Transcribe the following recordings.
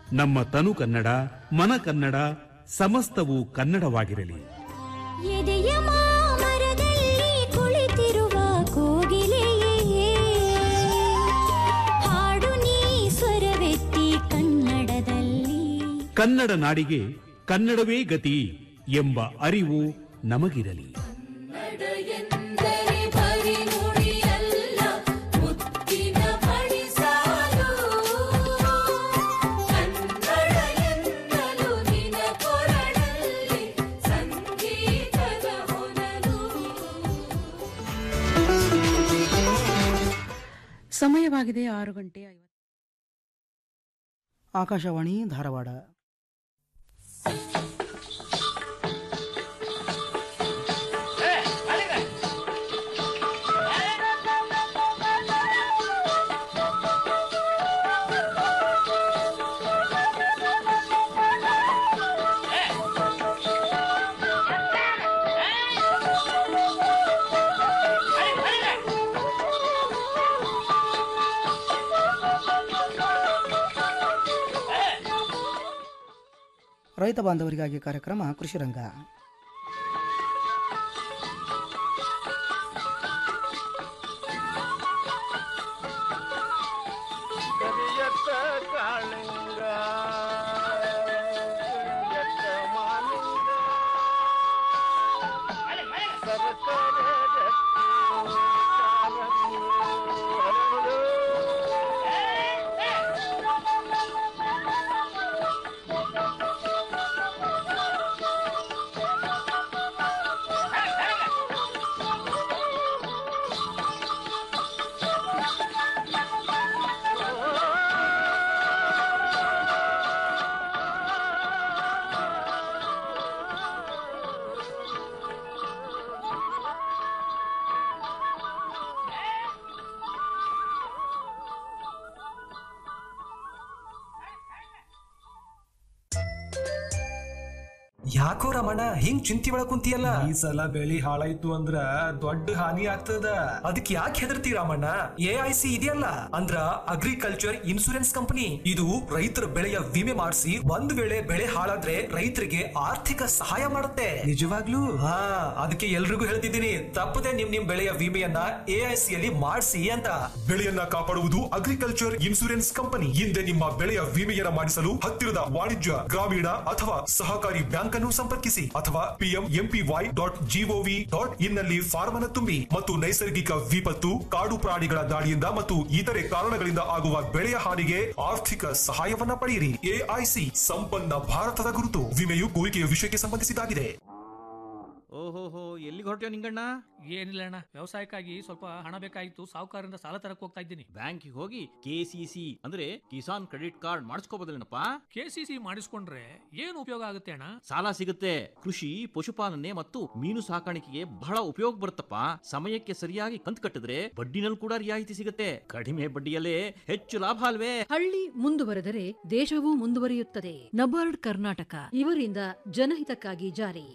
ನಮ್ಮ ತನು ಕನ್ನಡ ಮನ ಕನ್ನಡ ಸಮಸ್ತವೂ ಕನ್ನಡವಾಗಿರಲಿ ಎದೆಯ ಮಾಮರದಲ್ಲಿ ಕುಳಿತಿರುವ ಕೋಗಿಲೆಯೇ ಹಾಡು ನೀ ಸ್ವರವೆತ್ತಿ ಕನ್ನಡದಲ್ಲಿ ಕನ್ನಡ ನಾಡಿಗೆ ಕನ್ನಡವೇ ಗತಿ ಎಂಬ ಅರಿವು ನಮಗಿರಲಿ ಎಂದರೆ ಬರಿ ನುಡಿಯಲ್ಲ ಮುತ್ತಿನ ಬಡಿಸಾಲು ಕನ್ನಡ ಎನ್ನಲು ನಿನ ಕೊರಳಲ್ಲಿ ಸಂಗೀತದ ಹೊನಲು ಸಮಯವಾಗಿದೆ ಆರು ಗಂಟೆ ಐವತ್ತು ಆಕಾಶವಾಣಿ ಧಾರವಾಡ ರೈತ ಬಾಂಧವರಿಗಾಗಿ ಕಾರ್ಯಕ್ರಮ ಕೃಷಿ ರಂಗ ಕರಿಯತ್ತ ಕಾಳಿಂಗ ಕರಿಯತ್ತ ಮಾಲಿಂಗ ಸರಸರ ರತ್ನ ಕಾರಂಗಿ ಹರಳು. ಯಾಕೋ ರಮಣ ಹಿಂಗ್ ಚಿಂತಿ ಒಳಗ್ ಕುಂತಿಯಲ್ಲ ಈ ಸಲ ಬೆಳಿ ಹಾಳಾಯ್ತು ಅಂದ್ರ ದೊಡ್ಡ ಹಾನಿ ಆಗ್ತದ ಅದಕ್ಕೆ ಯಾಕೆ ಹೆದರ್ತಿ ರಾಮಣ್ಣ ಎ ಐ ಸಿ ಇದೆಯಲ್ಲ ಅಂದ್ರ ಅಗ್ರಿಕಲ್ಚರ್ ಇನ್ಸೂರೆನ್ಸ್ ಕಂಪನಿ ಇದು ರೈತರ ಬೆಳೆಯ ವಿಮೆ ಮಾಡಿಸಿ ಒಂದ್ ವೇಳೆ ಬೆಳೆ ಹಾಳಾದ್ರೆ ರೈತರಿಗೆ ಆರ್ಥಿಕ ಸಹಾಯ ಮಾಡುತ್ತೆ ನಿಜವಾಗ್ಲೂ ಹಾ ಅದಕ್ಕೆ ಎಲ್ರಿಗೂ ಹೇಳ್ತಿದ್ದೀನಿ ತಪ್ಪದೆ ನಿಮ್ ನಿಮ್ ಬೆಳೆಯ ವಿಮೆಯನ್ನ ಎ ಐ ಸಿ ಅಲ್ಲಿ ಮಾಡಿಸಿ ಅಂತ ಬೆಳೆಯನ್ನ ಕಾಪಾಡುವುದು ಅಗ್ರಿಕಲ್ಚರ್ ಇನ್ಸೂರೆನ್ಸ್ ಕಂಪನಿ ಹಿಂದೆ ನಿಮ್ಮ ಬೆಳೆಯ ವಿಮೆಯನ್ನ ಮಾಡಿಸಲು ಹತ್ತಿರದ ವಾಣಿಜ್ಯ ಗ್ರಾಮೀಣ ಅಥವಾ ಸಹಕಾರಿ ಬ್ಯಾಂಕ್ ಅನ್ನು ಸಂಪರ್ಕಿಸಿ ಅಥವಾ PM MPY dot GOV dot IN ನಲ್ಲಿ ಫಾರ್ಮ್ ಅನ್ನು ತುಂಬಿ ಮತ್ತು ನೈಸರ್ಗಿಕ ವಿಪತ್ತು ಕಾಡು ಪ್ರಾಣಿಗಳ ದಾಳಿಯಿಂದ ಮತ್ತು ಇತರೆ ಕಾರಣಗಳಿಂದ ಆಗುವ ಬೆಳೆಯ ಹಾನಿಗೆ ಆರ್ಥಿಕ ಸಹಾಯವನ್ನ ಪಡೆಯಿರಿ ಎಐಸಿ ಸಂಪನ್ನ ಭಾರತದ ಗುರುತು ವಿಮೆಯು ಕೋರಿಕೆಯ ವಿಷಯಕ್ಕೆ ಸಂಬಂಧಿಸಿದ್ದಾಗಿದೆ ಓಹೋಹೋ ಎಲ್ಲಿಗೆ ಹೊರಟ್ಯೋ ನಿಂಗಣ್ಣ ಏನಿಲ್ಲ ಅಣ್ಣ ವ್ಯವಸಾಯಕ್ಕಾಗಿ ಸ್ವಲ್ಪ ಹಣ ಬೇಕಾಗಿತ್ತು ಸಾಹುಕಾರರಿಂದ ಸಾಲ ತರಕ್ ಹೋಗ್ತಾ ಇದ್ದೀನಿ ಬ್ಯಾಂಕಿಗೆ ಹೋಗಿ ಕೆಸಿಸಿ ಅಂದ್ರೆ ಕಿಸಾನ್ ಕ್ರೆಡಿಟ್ ಕಾರ್ಡ್ ಮಾಡಿಸ್ಕೋಬೋದಲ್ಲೇನಪ್ಪ ಕೆ ಸಿ ಸಿ ಮಾಡಿಸ್ಕೊಂಡ್ರೆ ಏನು ಉಪಯೋಗ ಆಗುತ್ತೆ ಅಣ್ಣ ಸಾಲ ಸಿಗುತ್ತೆ ಕೃಷಿ ಪಶುಪಾಲನೆ ಮತ್ತು ಮೀನು ಸಾಕಾಣಿಕೆಗೆ ಬಹಳ ಉಪಯೋಗ ಬರುತ್ತಪ್ಪ ಸಮಯಕ್ಕೆ ಸರಿಯಾಗಿ ಕಂತು ಕಟ್ಟಿದ್ರೆ ಬಡ್ಡಿನಲ್ಲಿ ಕೂಡ ರಿಯಾಯಿತಿ ಸಿಗುತ್ತೆ ಕಡಿಮೆ ಬಡ್ಡಿಯಲ್ಲೇ ಹೆಚ್ಚು ಲಾಭ ಅಲ್ವೇ ಹಳ್ಳಿ ಮುಂದುವರೆದರೆ ದೇಶವೂ ಮುಂದುವರಿಯುತ್ತದೆ ನಬಾರ್ಡ್ ಕರ್ನಾಟಕ ಇವರಿಂದ ಜನಹಿತಕ್ಕಾಗಿ ಜಾರಿ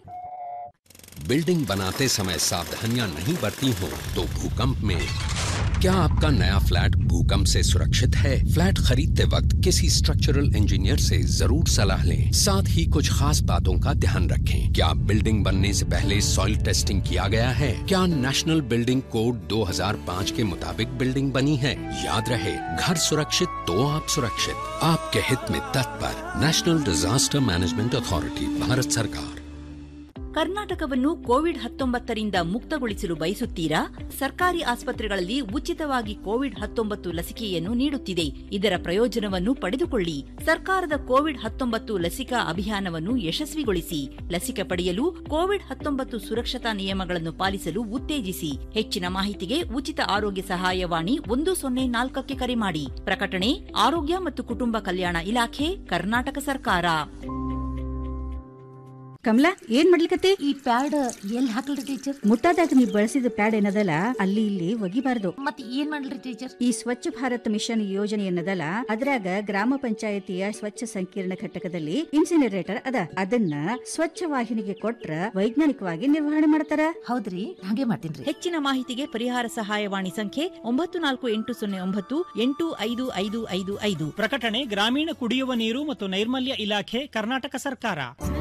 बिल्डिंग बनाते समय सावधानियां नहीं बरती हो तो भूकंप में क्या आपका नया फ्लैट भूकंप से सुरक्षित है फ्लैट खरीदते वक्त किसी स्ट्रक्चरल इंजीनियर से जरूर सलाह लें साथ ही कुछ खास बातों का ध्यान रखें क्या बिल्डिंग बनने से पहले सॉइल टेस्टिंग किया गया है क्या नेशनल बिल्डिंग कोड 2005 के मुताबिक बिल्डिंग बनी है याद रहे घर सुरक्षित तो आप सुरक्षित आपके हित में तत्पर national disaster management authority Bharat सरकार ಕರ್ನಾಟಕವನ್ನು ಕೋವಿಡ್ ಹತ್ತೊಂಬತ್ತರಿಂದ ಮುಕ್ತಗೊಳಿಸಲು ಬಯಸುತ್ತೀರಾ ಸರ್ಕಾರಿ ಆಸ್ಪತ್ರೆಗಳಲ್ಲಿ ಉಚಿತವಾಗಿ ಕೋವಿಡ್ ಹತ್ತೊಂಬತ್ತು ಲಸಿಕೆಯನ್ನು ನೀಡುತ್ತಿದೆ ಇದರ ಪ್ರಯೋಜನವನ್ನು ಪಡೆದುಕೊಳ್ಳಿ ಸರ್ಕಾರದ ಕೋವಿಡ್ ಹತ್ತೊಂಬತ್ತು ಲಸಿಕಾ ಅಭಿಯಾನವನ್ನು ಯಶಸ್ವಿಗೊಳಿಸಿ ಲಸಿಕೆ ಪಡೆಯಲು ಕೋವಿಡ್ ಹತ್ತೊಂಬತ್ತು ಸುರಕ್ಷತಾ ನಿಯಮಗಳನ್ನು ಪಾಲಿಸಲು ಉತ್ತೇಜಿಸಿ ಹೆಚ್ಚಿನ ಮಾಹಿತಿಗೆ ಉಚಿತ ಆರೋಗ್ಯ ಸಹಾಯವಾಣಿ ಒಂದು ಸೊನ್ನೆ ನಾಲ್ಕಕ್ಕೆ ಕರೆ ಮಾಡಿ ಪ್ರಕಟಣೆ ಆರೋಗ್ಯ ಮತ್ತು ಕುಟುಂಬ ಕಲ್ಯಾಣ ಇಲಾಖೆ ಕರ್ನಾಟಕ ಸರ್ಕಾರ ಕಮಲಾ ಏನ್ ಮಾಡ್ಲಿಕತ್ತಿ ಈ ಪ್ಯಾಡ್ ಎಲ್ಲಿ ಹಾಕಲ್ರಿ ಟೀಚರ್ ಮುಟ್ಟಾದಾಗ ನೀವು ಬಳಸಿದ ಪ್ಯಾಡ್ ಏನದಲ್ಲ ಅಲ್ಲಿ ಇಲ್ಲಿ ಒಗಿಬಾರ್ದು ಮತ್ತೆ ಏನ್ ಮಾಡ್ಲಿ ಟೀಚರ್ ಈ ಸ್ವಚ್ಛ ಭಾರತ್ ಮಿಷನ್ ಯೋಜನೆ ಏನದಲ್ಲ ಅದ್ರಾಗ ಗ್ರಾಮ ಪಂಚಾಯತಿಯ ಸ್ವಚ್ಛ ಸಂಕೀರ್ಣ ಘಟಕದಲ್ಲಿ ಇನ್ಸಿನರೇಟರ್ ಅದ ಅದನ್ನ ಸ್ವಚ್ಛ ವಾಹಿನಿಗೆ ಕೊಟ್ರ ವೈಜ್ಞಾನಿಕವಾಗಿ ನಿರ್ವಹಣೆ ಮಾಡ್ತಾರ ಹೌದ್ರಿ ಹಾಗೆ ಮಾಡ್ತೀನಿ ಹೆಚ್ಚಿನ ಮಾಹಿತಿಗೆ ಪರಿಹಾರ ಸಹಾಯವಾಣಿ ಸಂಖ್ಯೆ ಒಂಬತ್ತು ನಾಲ್ಕು ಎಂಟು ಸೊನ್ನೆ ಒಂಬತ್ತು ಎಂಟು ಐದು ಐದು ಐದು ಐದು ಪ್ರಕಟಣೆ ಗ್ರಾಮೀಣ ಕುಡಿಯುವ ನೀರು ಮತ್ತು ನೈರ್ಮಲ್ಯ ಇಲಾಖೆ ಕರ್ನಾಟಕ ಸರ್ಕಾರ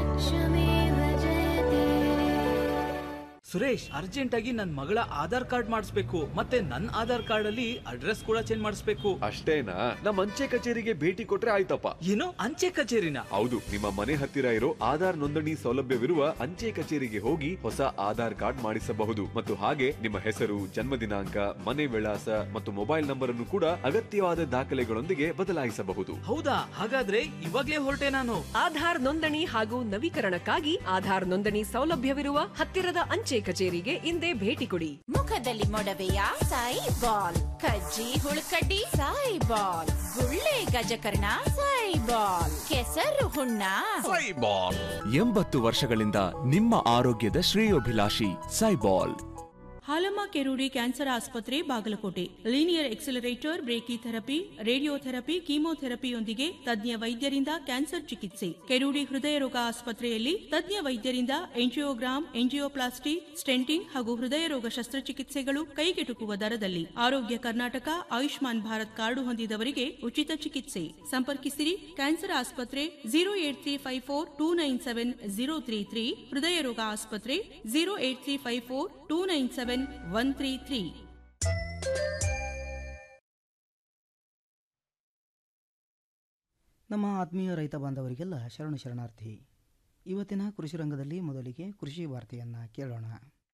ಸುರೇಶ್ ಅರ್ಜೆಂಟ್ ಆಗಿ ನನ್ನ ಮಗಳ ಆಧಾರ್ ಕಾರ್ಡ್ ಮಾಡಿಸ್ಬೇಕು ಮತ್ತೆ ನನ್ನ ಆಧಾರ್ ಕಾರ್ಡ್ ಅಲ್ಲಿ ಅಡ್ರೆಸ್ ಕೂಡ ಚೇಂಜ್ ಮಾಡಿಸ್ಬೇಕು ಅಷ್ಟೇನಾ ನಮ್ಮ ಅಂಚೆ ಕಚೇರಿಗೆ ಭೇಟಿ ಕೊಟ್ರೆ ಆಯ್ತಪ್ಪ ಏನು ಅಂಚೆ ಕಚೇರಿನ ಹೌದು ನಿಮ್ಮ ಮನೆ ಹತ್ತಿರ ಇರೋ ಆಧಾರ್ ನೋಂದಣಿ ಸೌಲಭ್ಯವಿರುವ ಅಂಚೆ ಕಚೇರಿಗೆ ಹೋಗಿ ಹೊಸ ಆಧಾರ್ ಕಾರ್ಡ್ ಮಾಡಿಸಬಹುದು ಮತ್ತು ಹಾಗೆ ನಿಮ್ಮ ಹೆಸರು ಜನ್ಮ ದಿನಾಂಕ ಮನೆ ವಿಳಾಸ ಮತ್ತು ಮೊಬೈಲ್ ನಂಬರ್ ಅನ್ನು ಕೂಡ ಅಗತ್ಯವಾದ ದಾಖಲೆಗಳೊಂದಿಗೆ ಬದಲಾಯಿಸಬಹುದು ಹೌದಾ ಹಾಗಾದ್ರೆ ಇವಾಗ್ಲೇ ಹೊರಟೆ ನಾನು ಆಧಾರ್ ನೋಂದಣಿ ಹಾಗೂ ನವೀಕರಣಕ್ಕಾಗಿ ಆಧಾರ್ ನೋಂದಣಿ ಸೌಲಭ್ಯವಿರುವ ಹತ್ತಿರದ ಅಂಚೆ ಕಚೇರಿಗೆ ಇಂದೇ ಭೇಟಿ ಕೊಡಿ ಮುಖದಲ್ಲಿ ಮೊಡವೆಯ ಸಾಯಿ ಬಾಲ್ ಕಜ್ಜಿ ಹುಳುಕಡ್ಡಿ ಸಾಯಿ ಬಾಲ್ ಗುಳ್ಳೆ ಗಜಕರ್ಣ ಸಾಯಿ ಬಾಲ್ ಕೆಸರು ಹುಣ್ಣ ಎಂಬತ್ತು ವರ್ಷಗಳಿಂದ ನಿಮ್ಮ ಆರೋಗ್ಯದ ಶ್ರೇಯೋಭಿಲಾಷಿ ಸೈಬಾಲ್ ಹಾಲಮ್ಮ ಕೆರೂಡಿ ಕ್ಯಾನ್ಸರ್ ಆಸ್ಪತ್ರೆ Bagalkot linear accelerator brachy therapy radiotherapy ಕೀಮೋಥೆರಪಿಯೊಂದಿಗೆ ತಜ್ಞ ವೈದ್ಯರಿಂದ ಕ್ಯಾನ್ಸರ್ ಚಿಕಿತ್ಸೆ ಕೆರೂಡಿ ಹೃದಯ ರೋಗ ಆಸ್ಪತ್ರೆಯಲ್ಲಿ ತಜ್ಞ ವೈದ್ಯರಿಂದ ಎಂಜಿಯೋಗ್ರಾಮ್ ಎಂಜಿಯೋಪ್ಲಾಸ್ಟಿ ಸ್ಟೆಂಟಿಂಗ್ ಹಾಗೂ ಹೃದಯ ರೋಗ ಶಸ್ತ್ರಚಿಕಿತ್ಸೆಗಳು ಕೈಗೆಟುಕುವ ದರದಲ್ಲಿ ಆರೋಗ್ಯ ಕರ್ನಾಟಕ ಆಯುಷ್ಮಾನ್ ಭಾರತ್ ಕಾರ್ಡು ಹೊಂದಿದವರಿಗೆ ಉಚಿತ ಚಿಕಿತ್ಸೆ ಸಂಪರ್ಕಿಸಿರಿ ಕ್ಯಾನ್ಸರ್ ಆಸ್ಪತ್ರೆ zero eight three five four two nine seven zero three three ಹೃದಯ ರೋಗ ಆಸ್ಪತ್ರೆ zero eight three five four two nine seven one three three ನಮ್ಮ ಆತ್ಮೀಯ ರೈತ ಬಾಂಧವರಿಗೆಲ್ಲ ಶರಣು ಶರಣಾರ್ಥಿ ಇವತ್ತಿನ ಕೃಷಿ ರಂಗದಲ್ಲಿ ಮೊದಲಿಗೆ ಕೃಷಿ ವಾರ್ತೆಯನ್ನು ಕೇಳೋಣ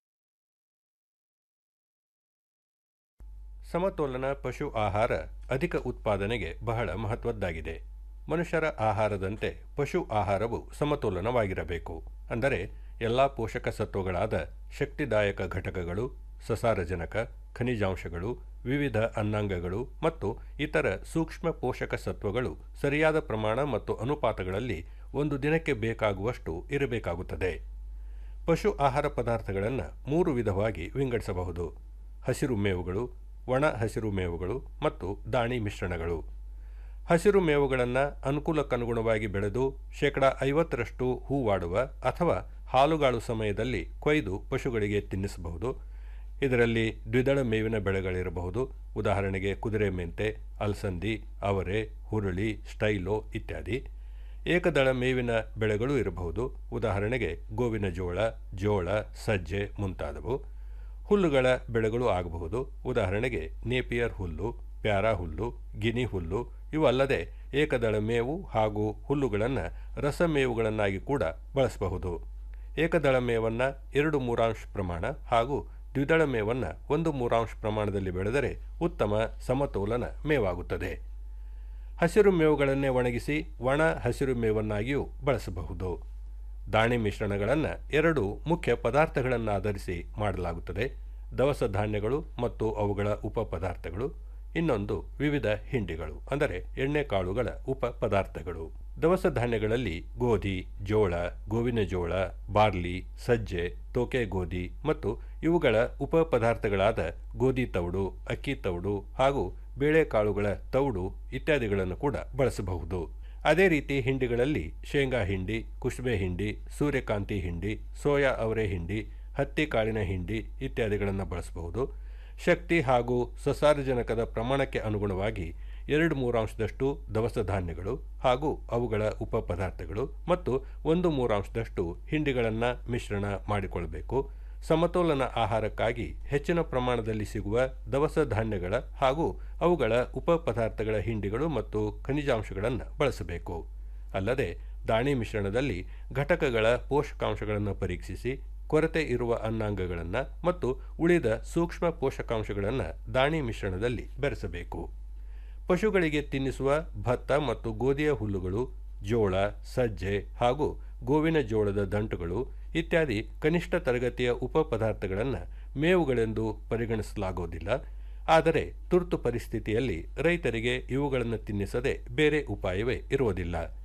ಸಮತೋಲನ ಪಶು ಆಹಾರ ಅಧಿಕ ಉತ್ಪಾದನೆಗೆ ಬಹಳ ಮಹತ್ವದ್ದಾಗಿದೆ ಮನುಷ್ಯರ ಆಹಾರದಂತೆ ಪಶು ಆಹಾರವು ಸಮತೋಲನವಾಗಿರಬೇಕು ಅಂದರೆ ಎಲ್ಲ ಪೋಷಕ ಸತ್ವಗಳಾದ ಶಕ್ತಿದಾಯಕ ಘಟಕಗಳು ಸಸಾರಜನಕ ಖನಿಜಾಂಶಗಳು ವಿವಿಧ ಅನ್ನಾಂಗಗಳು ಮತ್ತು ಇತರ ಸೂಕ್ಷ್ಮ ಪೋಷಕ ಸತ್ವಗಳು ಸರಿಯಾದ ಪ್ರಮಾಣ ಮತ್ತು ಅನುಪಾತಗಳಲ್ಲಿ ಒಂದು ದಿನಕ್ಕೆ ಬೇಕಾಗುವಷ್ಟು ಇರಬೇಕಾಗುತ್ತದೆ ಪಶು ಆಹಾರ ಪದಾರ್ಥಗಳನ್ನು ಮೂರು ವಿಧವಾಗಿ ವಿಂಗಡಿಸಬಹುದು ಹಸಿರು ಮೇವುಗಳು ಒಣ ಹಸಿರು ಮೇವುಗಳು ಮತ್ತು ದಾಣಿ ಮಿಶ್ರಣಗಳು ಹಸಿರು ಮೇವುಗಳನ್ನು ಅನುಕೂಲಕ್ಕನುಗುಣವಾಗಿ ಬೆಳೆದು ಶೇಕಡ ಐವತ್ತರಷ್ಟು ಹೂವಾಡುವ ಅಥವಾ ಹಾಲುಗಾಳು ಸಮಯದಲ್ಲಿ ಕೊಯ್ದು ಪಶುಗಳಿಗೆ ತಿನ್ನಿಸಬಹುದು ಇದರಲ್ಲಿ ದ್ವಿದಳ ಮೇವಿನ ಬೆಳೆಗಳಿರಬಹುದು ಉದಾಹರಣೆಗೆ ಕುದುರೆ ಮೆಂತೆ ಅಲಸಂದಿ ಅವರೆ ಹುರುಳಿ ಸ್ಟೈಲೋ ಇತ್ಯಾದಿ ಏಕದಳ ಮೇವಿನ ಬೆಳೆಗಳು ಇರಬಹುದು ಉದಾಹರಣೆಗೆ ಗೋವಿನ ಜೋಳ ಜೋಳ ಸಜ್ಜೆ ಮುಂತಾದವು ಹುಲ್ಲುಗಳ ಬೆಳೆಗಳು ಆಗಬಹುದು ಉದಾಹರಣೆಗೆ ನೇಪಿಯರ್ ಹುಲ್ಲು ಪ್ಯಾರಾ ಹುಲ್ಲು ಗಿನಿ ಹುಲ್ಲು ಇವಲ್ಲದೆ ಏಕದಳ ಮೇವು ಹಾಗೂ ಹುಲ್ಲುಗಳನ್ನು ರಸಮೇವುಗಳನ್ನಾಗಿ ಕೂಡ ಬಳಸಬಹುದು ಏಕದಳ ಮೇವನ್ನು ಎರಡು ಮೂರಾಂಶ ಪ್ರಮಾಣ ಹಾಗೂ ದ್ವಿದಳ ಮೇವನ್ನು ಒಂದು ಮೂರಾಂಶ ಪ್ರಮಾಣದಲ್ಲಿ ಬೆಳೆದರೆ ಉತ್ತಮ ಸಮತೋಲನ ಮೇವಾಗುತ್ತದೆ ಹಸಿರು ಮೇವುಗಳನ್ನೇ ಒಣಗಿಸಿ ಒಣ ಹಸಿರು ಮೇವನ್ನಾಗಿಯೂ ಬಳಸಬಹುದು ದಾಣಿ ಮಿಶ್ರಣಗಳನ್ನು ಎರಡು ಮುಖ್ಯ ಪದಾರ್ಥಗಳನ್ನು ಆಧರಿಸಿ ಮಾಡಲಾಗುತ್ತದೆ ದವಸ ಧಾನ್ಯಗಳು ಮತ್ತು ಅವುಗಳ ಉಪ ಪದಾರ್ಥಗಳು ಇನ್ನೊಂದು ವಿವಿಧ ಹಿಂಡಿಗಳು ಅಂದರೆ ಎಣ್ಣೆಕಾಳುಗಳ ಉಪ ಪದಾರ್ಥಗಳು ದವಸ ಧಾನ್ಯಗಳಲ್ಲಿ ಗೋಧಿ ಜೋಳ ಗೋವಿನ ಜೋಳ ಬಾರ್ಲಿ ಸಜ್ಜೆ ತೋಕೆ ಗೋಧಿ ಮತ್ತು ಇವುಗಳ ಉಪ ಪದಾರ್ಥಗಳಾದ ಗೋಧಿ ತೌಡು ಅಕ್ಕಿ ತೌಡು ಹಾಗೂ ಬೇಳೆಕಾಳುಗಳ ತೌಡು ಇತ್ಯಾದಿಗಳನ್ನು ಕೂಡ ಬಳಸಬಹುದು ಅದೇ ರೀತಿ ಹಿಂಡಿಗಳಲ್ಲಿ ಶೇಂಗಾ ಹಿಂಡಿ ಕುಸುಬೆ ಹಿಂಡಿ ಸೂರ್ಯಕಾಂತಿ ಹಿಂಡಿ ಸೋಯಾ ಅವರೆ ಹಿಂಡಿ ಹತ್ತಿ ಕಾಳಿನ ಹಿಂಡಿ ಇತ್ಯಾದಿಗಳನ್ನು ಬಳಸಬಹುದು ಶಕ್ತಿ ಹಾಗೂ ಸಸಾರಜನಕದ ಪ್ರಮಾಣಕ್ಕೆ ಅನುಗುಣವಾಗಿ ಎರಡು ಮೂರಾಂಶದಷ್ಟು ದವಸ ಧಾನ್ಯಗಳು ಹಾಗೂ ಅವುಗಳ ಉಪ ಪದಾರ್ಥಗಳು ಮತ್ತು ಒಂದು ಮೂರಾಂಶದಷ್ಟು ಹಿಂಡಿಗಳನ್ನು ಮಿಶ್ರಣ ಮಾಡಿಕೊಳ್ಳಬೇಕು ಸಮತೋಲನ ಆಹಾರಕ್ಕಾಗಿ ಹೆಚ್ಚಿನ ಪ್ರಮಾಣದಲ್ಲಿ ಸಿಗುವ ದವಸ ಧಾನ್ಯಗಳ ಹಾಗೂ ಅವುಗಳ ಉಪ ಪದಾರ್ಥಗಳ ಹಿಂಡಿಗಳು ಮತ್ತು ಖನಿಜಾಂಶಗಳನ್ನು ಬಳಸಬೇಕು ಅಲ್ಲದೆ ದಾಣಿ ಮಿಶ್ರಣದಲ್ಲಿ ಘಟಕಗಳ ಪೋಷಕಾಂಶಗಳನ್ನು ಪರೀಕ್ಷಿಸಿ ಕೊರತೆ ಇರುವ ಅನ್ನಾಂಗಗಳನ್ನು ಮತ್ತು ಉಳಿದ ಸೂಕ್ಷ್ಮ ಪೋಷಕಾಂಶಗಳನ್ನು ದಾಣಿ ಮಿಶ್ರಣದಲ್ಲಿ ಬೆರೆಸಬೇಕು ಪಶುಗಳಿಗೆ ತಿನ್ನಿಸುವ ಭತ್ತ ಮತ್ತು ಗೋಧಿಯ ಹುಲ್ಲುಗಳು ಜೋಳ ಸಜ್ಜೆ ಹಾಗೂ ಗೋವಿನ ಜೋಳದ ದಂಟುಗಳು ಇತ್ಯಾದಿ ಕನಿಷ್ಠ ತರಗತಿಯ ಉಪ ಪದಾರ್ಥಗಳನ್ನು ಮೇವುಗಳೆಂದು ಪರಿಗಣಿಸಲಾಗುವುದಿಲ್ಲ ಆದರೆ ತುರ್ತು ಪರಿಸ್ಥಿತಿಯಲ್ಲಿ ರೈತರಿಗೆ ಇವುಗಳನ್ನು ತಿನ್ನಿಸದೆ ಬೇರೆ ಉಪಾಯವೇ ಇರುವುದಿಲ್ಲ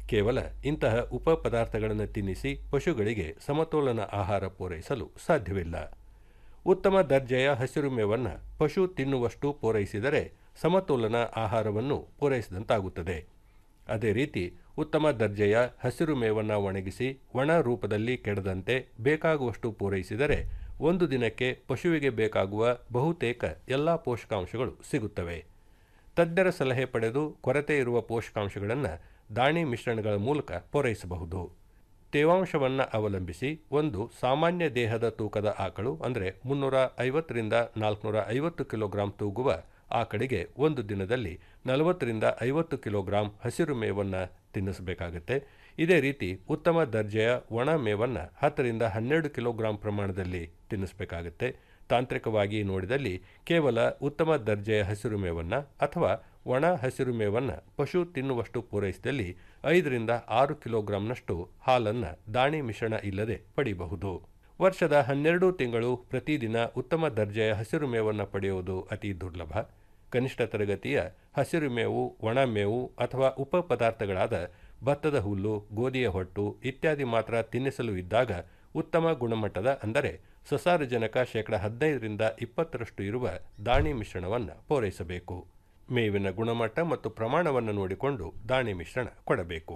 ಕೇವಲ ಇಂತಹ ಉಪ ಪದಾರ್ಥಗಳನ್ನು ತಿನ್ನಿಸಿ ಪಶುಗಳಿಗೆ ಸಮತೋಲನ ಆಹಾರ ಪೂರೈಸಲು ಸಾಧ್ಯವಿಲ್ಲ ಉತ್ತಮ ದರ್ಜೆಯ ಹಸಿರು ಮೇವನ್ನು ಪಶು ತಿನ್ನುವಷ್ಟು ಪೂರೈಸಿದರೆ ಸಮತೋಲನ ಆಹಾರವನ್ನು ಪೂರೈಸಿದಂತಾಗುತ್ತದೆ ಅದೇ ರೀತಿ ಉತ್ತಮ ದರ್ಜೆಯ ಹಸಿರು ಮೇವನ್ನು ಒಣಗಿಸಿ ಒಣ ರೂಪದಲ್ಲಿ ಕೆಡದಂತೆ ಬೇಕಾಗುವಷ್ಟು ಪೂರೈಸಿದರೆ ಒಂದು ದಿನಕ್ಕೆ ಪಶುವಿಗೆ ಬೇಕಾಗುವ ಬಹುತೇಕ ಎಲ್ಲ ಪೋಷಕಾಂಶಗಳು ಸಿಗುತ್ತವೆ ತಜ್ಞರ ಸಲಹೆ ಪಡೆದು ಕೊರತೆ ಇರುವ ಪೋಷಕಾಂಶಗಳನ್ನು ದಾಣಿ ಮಿಶ್ರಣಗಳ ಮೂಲಕ ಪೂರೈಸಬಹುದು ತೇವಾಂಶವನ್ನು ಅವಲಂಬಿಸಿ ಒಂದು ಸಾಮಾನ್ಯ ದೇಹದ ತೂಕದ ಆಕಳು ಅಂದರೆ ಮುನ್ನೂರ ಐವತ್ತರಿಂದ ನಾಲ್ಕುನೂರ ಐವತ್ತು ಕಿಲೋಗ್ರಾಂ ತೂಗುವ ಆಕಳಿಗೆ ಒಂದು ದಿನದಲ್ಲಿ ನಲವತ್ತರಿಂದ ಐವತ್ತು ಕಿಲೋಗ್ರಾಂ ಹಸಿರು ಮೇವನ್ನು ತಿನ್ನಿಸಬೇಕಾಗುತ್ತೆ ಇದೇ ರೀತಿ ಉತ್ತಮ ದರ್ಜೆಯ ಒಣ ಮೇವನ್ನು ಹತ್ತರಿಂದ ಹನ್ನೆರಡು ಕಿಲೋಗ್ರಾಂ ಪ್ರಮಾಣದಲ್ಲಿ ತಿನ್ನಿಸಬೇಕಾಗುತ್ತೆ ತಾಂತ್ರಿಕವಾಗಿ ನೋಡಿದಲ್ಲಿ ಕೇವಲ ಉತ್ತಮ ದರ್ಜೆಯ ಹಸಿರು ಮೇವನ್ನು ಅಥವಾ ಒಣ ಹಸಿರು ಮೇವನ್ನು ಪಶು ತಿನ್ನುವಷ್ಟು ಪೂರೈಸಿದಲ್ಲಿ ಐದರಿಂದ ಆರು ಕಿಲೋಗ್ರಾಂನಷ್ಟು ಹಾಲನ್ನು ದಾಣಿ ಮಿಶ್ರಣ ಇಲ್ಲದೆ ಪಡೆಯಬಹುದು ವರ್ಷದ ಹನ್ನೆರಡು ತಿಂಗಳು ಪ್ರತಿದಿನ ಉತ್ತಮ ದರ್ಜೆಯ ಹಸಿರು ಮೇವನ್ನು ಪಡೆಯುವುದು ಅತಿ ದುರ್ಲಭ ಕನಿಷ್ಠ ತರಗತಿಯ ಹಸಿರು ಮೇವು ಒಣ ಮೇವು ಅಥವಾ ಉಪ ಪದಾರ್ಥಗಳಾದ ಭತ್ತದ ಹುಲ್ಲು ಗೋಧಿಯ ಹೊಟ್ಟು ಇತ್ಯಾದಿ ಮಾತ್ರ ತಿನ್ನಿಸಲು ಇದ್ದಾಗ ಉತ್ತಮ ಗುಣಮಟ್ಟದ ಅಂದರೆ ಸಸಾರಜನಕ ಶೇಕಡ ಹದಿನೈದರಿಂದ ಇಪ್ಪತ್ತರಷ್ಟು ಇರುವ ದಾಣಿ ಮಿಶ್ರಣವನ್ನು ಪೂರೈಸಬೇಕು ಮೇವಿನ ಗುಣಮಟ್ಟ ಮತ್ತು ಪ್ರಮಾಣವನ್ನು ನೋಡಿಕೊಂಡು ದಾಣಿ ಮಿಶ್ರಣ ಕೊಡಬೇಕು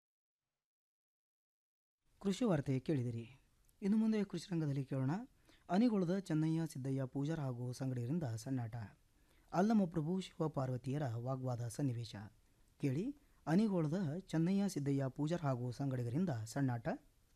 ಕೃಷಿ ವಾರ್ತೆ ಕೇಳಿದಿರಿ ಇನ್ನು ಮುಂದೆ ಕೃಷಿ ರಂಗದಲ್ಲಿ ಕೇಳೋಣ ಅನಿಗೋಳದ ಚೆನ್ನಯ್ಯ ಸಿದ್ದಯ್ಯ ಪೂಜಾರ್ ಹಾಗೂ ಸಂಗಡಿಗರಿಂದ ಸಣ್ಣಾಟ ಅಲ್ಲಮಪ್ರಭು ಶಿವಪಾರ್ವತಿಯರ ವಾಗ್ವಾದ ಸನ್ನಿವೇಶ ಕೇಳಿ ಅನಿಗೋಳದ ಚೆನ್ನಯ್ಯ ಸಿದ್ದಯ್ಯ ಪೂಜಾರ್ ಹಾಗೂ ಸಂಗಡಿಗರಿಂದ ಸಣ್ಣಾಟ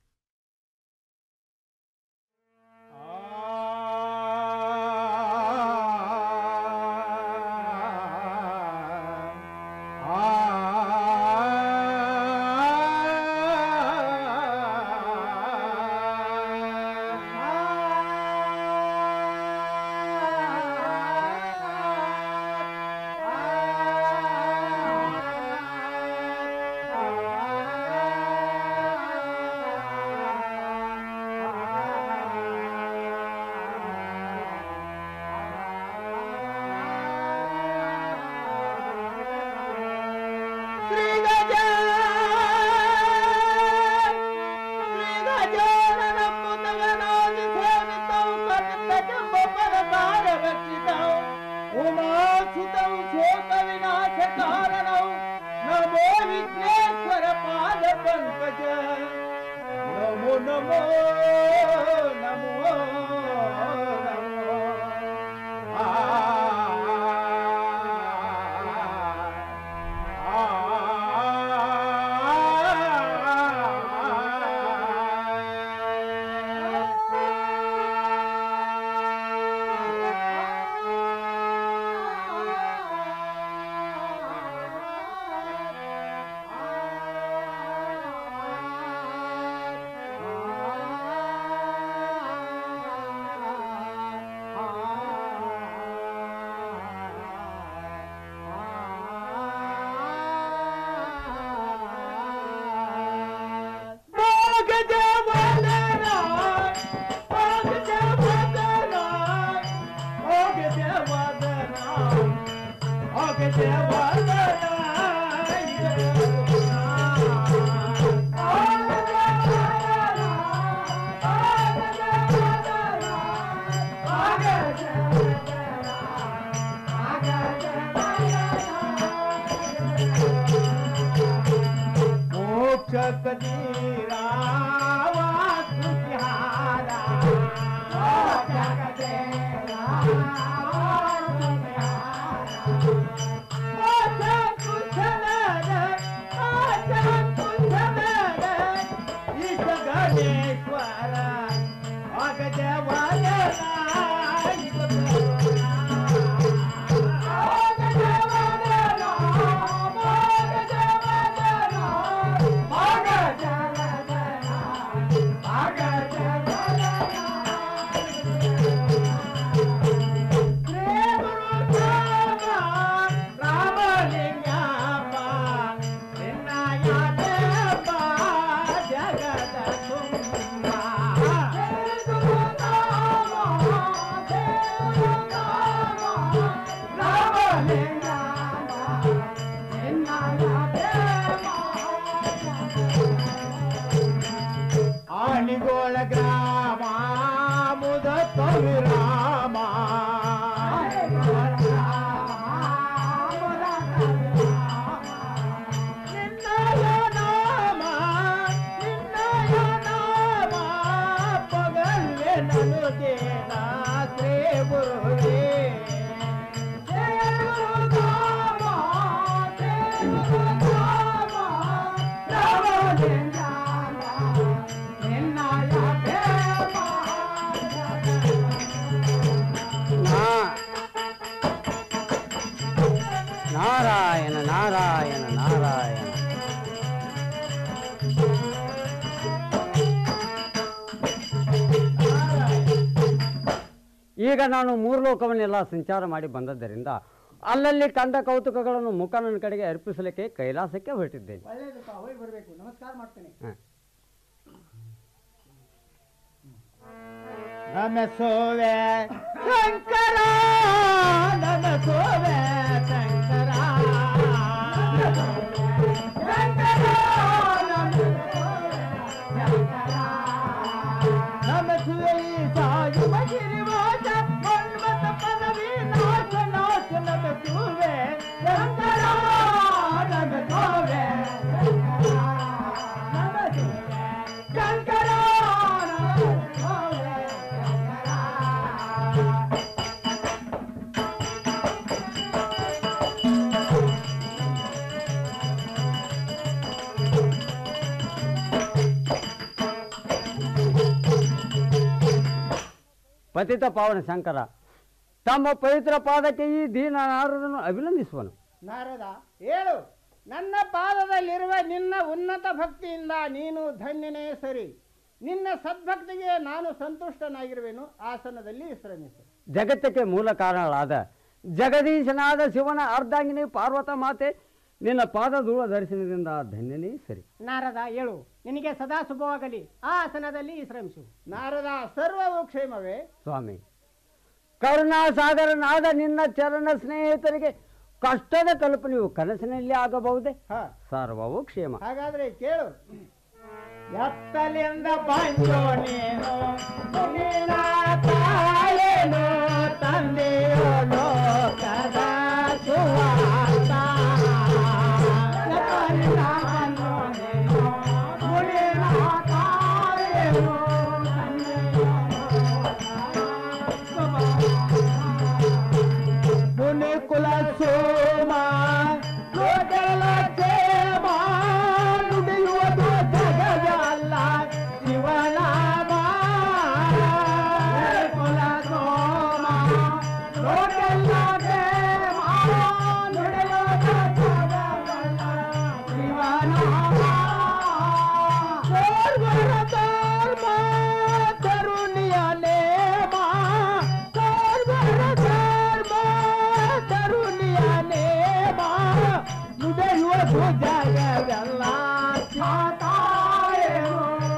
ಉಮಾಸುತೌ ಶೋಕ ವಿನಾಶ ಕಾರಣೌ ನಮೋ ವಿಘ್ನೇಶ್ವರ ಪಾದ ಪಂಕಜ ನಮೋ ನಮೋ ನಮೋ ನಮೋ ಆ ಮೋಕ್ಷ ಕದೀರಾವ ಕೃಷ್ಯಾರ ಮೋಕ್ಷ ಮೋಕ್ಷ ಕುಶಲದ ಮೋಕ್ಷ ಕುಶಲದ ಈಶ ಗಣೇಶ್ವರ ಅಗಜವದನ ಅಗಜವದನ ಈಗ ನಾನು ಮೂರು ಲೋಕವನ್ನೆಲ್ಲ ಸಂಚಾರ ಮಾಡಿ ಬಂದದ್ದರಿಂದ ಅಲ್ಲಲ್ಲಿ ಕಂಡ ಕೌತುಕಗಳನ್ನು ಮುಖ ನನ್ನ ಕಡೆಗೆ ಅರ್ಪಿಸಲಿಕ್ಕೆ ಕೈಲಾಸಕ್ಕೆ ಹೊರಟಿದ್ದೇನೆ ಒಳ್ಳೇದಪ್ಪ ಹೋಗಿ ಬರಬೇಕು ನಮಸ್ಕಾರ ಮಾಡ್ತೇನೆ ಹ. ನಮಸೋವೆ ಶಂಕರ ನಮಸೋವೆ ಶಂಕರ ನಮಸುವೆ ಸಾಯುವ ಗಿರಿವಾಸ ಮನ್ಮಥ ಪದವಿ ನಾಶ ನಾಶ ನಮಸುವೆ ಶಂಕರ ನಮಸೋವೆ ಶಂಕರ ನಮಸೋವೆ ಪತಿತ ಪಾವನ ಶಂಕರ ತಮ್ಮ ಪವಿತ್ರ ಪಾದಕ್ಕೆ ಈ ದೀನ ನಾರದನ್ನು ಅಭಿನಂದಿಸುವನು ನಾರದ ಹೇಳು ನನ್ನ ಪಾದದಲ್ಲಿರುವ ನಿನ್ನ ಉನ್ನತ ಭಕ್ತಿಯಿಂದ ನೀನು ಧನ್ಯನೇ ಸರಿ ನಿನ್ನ ಸದ್ಭಕ್ತಿಗೆ ನಾನು ಸಂತುಷ್ಟನಾಗಿರುವೆನು ಆಸನದಲ್ಲಿ ವಿಶ್ರಮಿಸು ಜಗತ್ತಕ್ಕೆ ಮೂಲ ಕಾರಣಗಳಾದ ಜಗದೀಶನಾದ ಶಿವನ ಅರ್ಧಾಂಗಿನಿ ಪಾರ್ವತ ಮಾತೆ ನಿನ್ನ ಪಾದ ಧೂಳ ದರ್ಶನದಿಂದ ಧನ್ಯನೇ ಸರಿ ನಾರದ ಹೇಳು ನಿನಗೆ ಸದಾ ಶುಭವಾಗಲಿ ಆ ಆಸನದಲ್ಲಿ ವಿಶ್ರಮಿಸು ನಾರದ ಸರ್ವವು ಕ್ಷೇಮವೇ ಸ್ವಾಮಿ ಕರುಣಾಸಾಗರನಾದ ನಿನ್ನ ಚರಣ ಸ್ನೇಹಿತರಿಗೆ ಕಷ್ಟದ ಕಲ್ಪನೆಯು ಕನಸಿನಲ್ಲಿ ಆಗಬಹುದೇ ಸರ್ವವು ಕ್ಷೇಮ ಹಾಗಾದ್ರೆ ಕೇಳು ಎತ್ತಲಿಂದ ಬಂಜೋ ನೀನು ಮುನಿನ ತಾಯೇನು ತಂದೆಯೋ ಲೋಕದ ಸುವಾರ್ತ. ಎತ್ತಲಿಂದ ಬಂಜೋ ನೀನು ಮುನಿನ ತಾಯೇನು ತಂದೆಯೋ ಮುನಿ ಕುಲ ಸೋಮ ಲೋಕಲ ಕ್ಷೇಮ ನುಡಿಯುವುದು ಜಗದಲ್ಲ ಶಿವನಾಮ ಕುಲ ಸೋಮ ಲೋಕಲ ಕ್ಷೇಮ ನುಡಿಯುವುದು ಜಗದಲ್ಲ ಶಿವನಾಮ ಸರ್ವರ ಧರ್ಮ ತರುಣಿಯ ನೇಮ ಸರ್ವರ ಧರ್ಮ ತರುಣಿಯ ನೇಮ ನುಡಿಯುವ ಜಗವೆಲ್ಲ ಖ್ಯಾತಾಯೇನು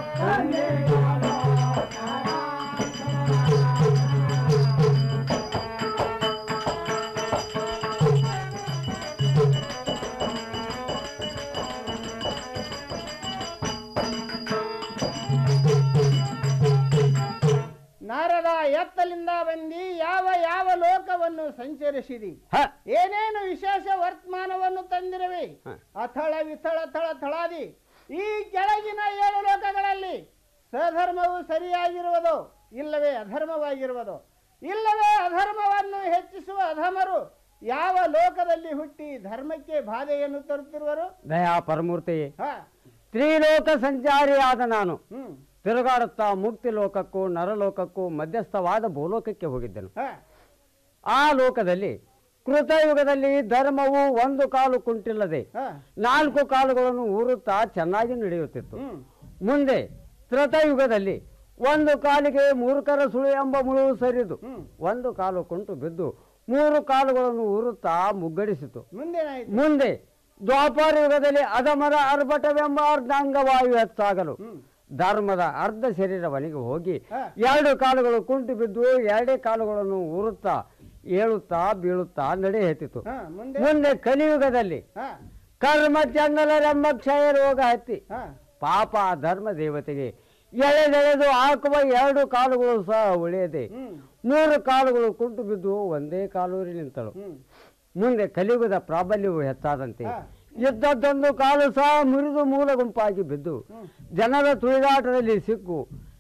ನಾರದ ಎತ್ತಲಿಂದ ಬಂದಿ ಯಾವ ಯಾವ ಲೋಕವನ್ನು ಸಂಚರಿಸಿದಿ ಏನೇನು ವಿಶೇಷ ವರ್ತಮಾನವನ್ನು ತಂದಿರುವೆ ಅಥಳ ವಿಥಳ ಥಳ ಥಳಾದಿ ಈ ಕೆಳಗಿನ ಏಳು ಲೋಕಗಳಲ್ಲಿ ಸಧರ್ಮವು ಸರಿಯಾಗಿರುವುದು ಇಲ್ಲವೇ ಅಧರ್ಮವಾಗಿರುವುದು ಇಲ್ಲವೇ ಅಧರ್ಮವನ್ನು ಹೆಚ್ಚಿಸುವ ಅಧಮರು ಯಾವ ಲೋಕದಲ್ಲಿ ಹುಟ್ಟಿ ಧರ್ಮಕ್ಕೆ ಬಾಧೆಯನ್ನು ತರುತ್ತಿರುವರು ದಯಾ ಪರಮೂರ್ತಿಯೇ ಹ ತ್ರಿಲೋಕ ಸಂಚಾರಿಯಾದ ನಾನು ಹ್ಮ್ ತಿರುಗಾಡುತ್ತಾ ಮುಕ್ತಿ ಲೋಕಕ್ಕೂ ನರಲೋಕಕ್ಕೂ ಮಧ್ಯಸ್ಥವಾದ ಭೂಲೋಕಕ್ಕೆ ಹೋಗಿದ್ದೆನು ಹ ಆ ಲೋಕದಲ್ಲಿ ಕೃತಯುಗದಲ್ಲಿ ಧರ್ಮವು ಒಂದು ಕಾಲು ಕುಂಟಿಲ್ಲದೆ ನಾಲ್ಕು ಕಾಲುಗಳನ್ನು ಊರುತ್ತಾ ಚೆನ್ನಾಗಿ ನಡೆಯುತ್ತಿತ್ತು ಮುಂದೆ ತ್ರತಯುಗದಲ್ಲಿ ಒಂದು ಕಾಲಿಗೆ ಮೂರ್ಖರ ಸುಳು ಎಂಬ ಮುಳುವು ಸರಿದು ಒಂದು ಕಾಲು ಕುಂಟು ಬಿದ್ದು ಮೂರು ಕಾಲುಗಳನ್ನು ಊರುತ್ತಾ ಮುಗ್ಗಡಿಸಿತು ಮುಂದೇನಾಯ್ತು ಮುಂದೆ ದ್ವಾಪರ ಯುಗದಲ್ಲಿ ಅಧಮರ ಅರ್ಭಟವೆಂಬ ಅರ್ಧಾಂಗವಾಯು ಹೆಚ್ಚಾಗಲು ಧರ್ಮದ ಅರ್ಧ ಶರೀರವನಿಗೆ ಹೋಗಿ ಎರಡು ಕಾಲುಗಳು ಕುಂಟು ಬಿದ್ದು ಎರಡೇ ಕಾಲುಗಳನ್ನು ಊರುತ್ತಾ ಏಳುತ್ತಾ ಬೀಳುತ್ತಾ ನಡೆ ಎತ್ತಿತು ಮುಂದೆ ಕಲಿಯುಗದಲ್ಲಿ ಕರ್ಮ ಚಂಗಲರೆಂಬ ಕ್ಷಯ ರೋಗ ಹತ್ತಿ ಪಾಪ ಧರ್ಮ ದೇವತೆಗೆ ಎಳೆದೆಳೆದು ಹಾಕುವ ಎರಡು ಕಾಲುಗಳು ಸಹ ಉಳಿಯದೆ ಮೂರು ಕಾಲುಗಳು ಕುಂಟು ಬಿದ್ದು ಒಂದೇ ಕಾಲೂರಿ ನಿಂತಳು ಮುಂದೆ ಕಲಿಯುಗದ ಪ್ರಾಬಲ್ಯವು ಹೆಚ್ಚಾದಂತೆ ಇದ್ದದ್ದೊಂದು ಕಾಲು ಸಹ ಮುರಿದು ಮೂಲ ಗುಂಪಾಗಿ ಬಿದ್ದು ಜನರ ತುಳಿದಾಟದಲ್ಲಿ ಸಿಕ್ಕು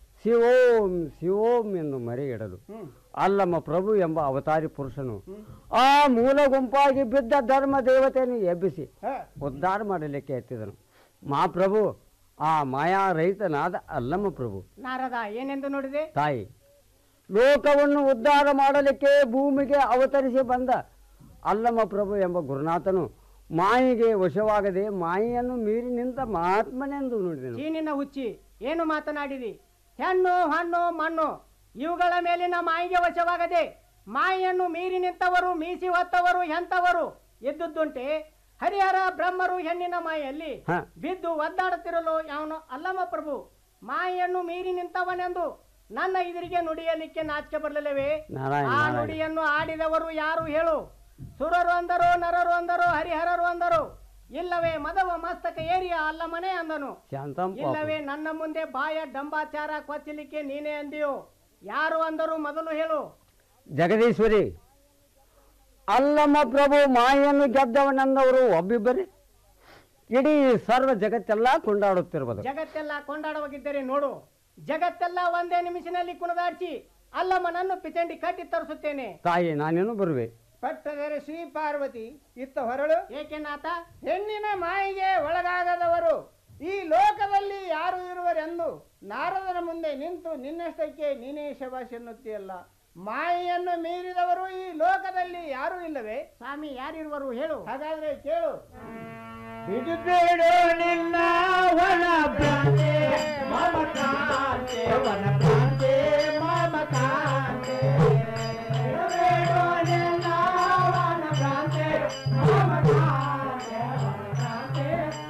ಶಿವೋಂ ಶಿವೋಂ ಎಂದು ಮರೆಯಿಡಲು ಅಲ್ಲಮ್ಮ ಪ್ರಭು ಎಂಬ ಅವತಾರಿ ಪುರುಷನು ಆ ಮೂಲ ಗುಂಪಾಗಿ ಬಿದ್ದ ಧರ್ಮ ದೇವತೆಯನ್ನು ಎಬ್ಬಿಸಿ ಉದ್ಧಾರ ಮಾಡಲಿಕ್ಕೆ ಎತ್ತಿದನು ಮಹಾಪ್ರಭು ಆ ಮಾಯಾ ರಹಿತನಾದ ಅಲ್ಲಮ್ಮ ಪ್ರಭು ನಾರದ ಏನೆಂದು ನೋಡಿದೆ ತಾಯಿ ಲೋಕವನ್ನು ಉದ್ಧಾರ ಮಾಡಲಿಕ್ಕೆ ಭೂಮಿಗೆ ಅವತರಿಸಿ ಬಂದ ಅಲ್ಲಮ್ಮ ಪ್ರಭು ಎಂಬ ಗುರುನಾಥನು ಮಾಯಿಗೆ ವಶವಾಗದೆ ಮಾಯಿಯನ್ನು ಮೀರಿ ನಿಂತ ಮಹಾತ್ಮನೆಂದು ನೋಡಿದನು ಚೀನಿನ ಹುಚ್ಚಿ ಏನು ಮಾತನಾಡಿದಿ ಹೆಣ್ಣು ಹಣ್ಣು ಮಣ್ಣು ಇವುಗಳ ಮೇಲಿನ ಮಾಯಿಗೆ ವಶವಾಗದೆ ಮಾಯಿಯನ್ನು ಮೀರಿ ನಿಂತವರು ಮೀಸಿ ಹೊತ್ತವರು ಎಂತವರು ಎದ್ದುದ್ದುಂಟೆ ಹರಿಹರ ಬ್ರಹ್ಮರು ಹೆಣ್ಣಿನ ಮಾಯಲ್ಲಿ ಹ. ಬಿದ್ದು ಒದ್ದಾಡುತ್ತಿರಲು ಅವನು ಅಲ್ಲಮ್ಮ ಪ್ರಭು ಮಾಯಿಯನ್ನು ಮೀರಿ ನಿಂತವನೆಂದು ನನ್ನ ಎದುರಿಗೆ ನುಡಿಯಲಿಕ್ಕೆ ನಾಚಿಕೆ ಬರಲಿಲ್ಲವೇ ನಾರಾಯಣ, ಆ ನಾರಾಯಣ. ನುಡಿಯನ್ನು ಆಡಿದವರು ಯಾರು ಹೇಳು ಸುರರು ಅಂದರು ನರರು ಅಂದರು ಹರಿಹರರು ಅಂದರು ಇಲ್ಲವೇ ಮದವ ಮಸ್ತಕ ಏರಿಯ ಅಲ್ಲಮನೆ ಅಂದನು ಶಾಂತಂ ಪಾಪು. ಇಲ್ಲವೇ ನನ್ನ ಮುಂದೆ ಬಾಯ ಡಂಬಾಚಾರ ಕೊಚ್ಚಲಿಕ್ಕೆ ನೀನೇ ಅಂದಿಯೋ ಯಾರು ಅಂದರು ಮೊದಲು ಹೇಳು ಜಗದೀಶ್ವರಿ ಅಲ್ಲಮ್ಮ ಪ್ರಭು ಮಾಯನ್ನು ಗೆದ್ದವನೆಂದವರು ಒಬ್ಬಿಬ್ಬರೇ ಇಡೀ ಸರ್ವ ಜಗತ್ತೆಲ್ಲ ಕೊಂಡಾಡುತ್ತಿರುವುದು ಜಗತ್ತೆಲ್ಲ ಕೊಂಡಾಡುವಾಗಿದ್ದರೆ ನೋಡು ಜಗತ್ತೆಲ್ಲ ಒಂದೇ ನಿಮಿಷದಲ್ಲಿ ಕುಣಿದಾಡಿಸಿ ಅಲ್ಲಮ್ಮನನ್ನು ಪಿಚಂಡಿ ಕಟ್ಟಿ ತರಿಸುತ್ತೇನೆ ತಾಯಿ ನಾನೇನು ಬರುವೆ ಪಟ್ಟದರೆ ಶ್ರೀ ಪಾರ್ವತಿ ಇತ್ತ ಹೊರಳು ಏಕೆನಾಥ ಹೆಣ್ಣಿನ ಮಾಯಿಗೆ ಒಳಗಾಗದವರು ಈ ಲೋಕದಲ್ಲಿ ಯಾರು ಇರುವರೆಂದು ನಾರದನ ಮುಂದೆ ನಿಂತು ನಿನ್ನಷ್ಟಕ್ಕೆ ನೀನೇ ಶಬಾಷ್ ಎನ್ನುತ್ತೀಯಲ್ಲ ಮಾಯೆಯನ್ನು ಮೀರಿದವರು ಈ ಲೋಕದಲ್ಲಿ ಯಾರು ಇಲ್ಲವೇ ಸ್ವಾಮಿ ಯಾರಿರುವರು ಹೇಳು ಹಾಗಾದ್ರೆ ಕೇಳು ಬಿಡುಬೇಡು ನಿನ್ನ ಒಣ ಭ್ರಾಂತಿ ಮಮಕಾಂತೆ ವನ ಭ್ರಾಂತಿ ಮಮಕಾಂತೆ ಬಿಡುಬೇಡು ನಿನ್ನ ಒಣ ಭ್ರಾಂತಿ ಮಮಕಾಂತೆ ಮಮಕಾಂತೆ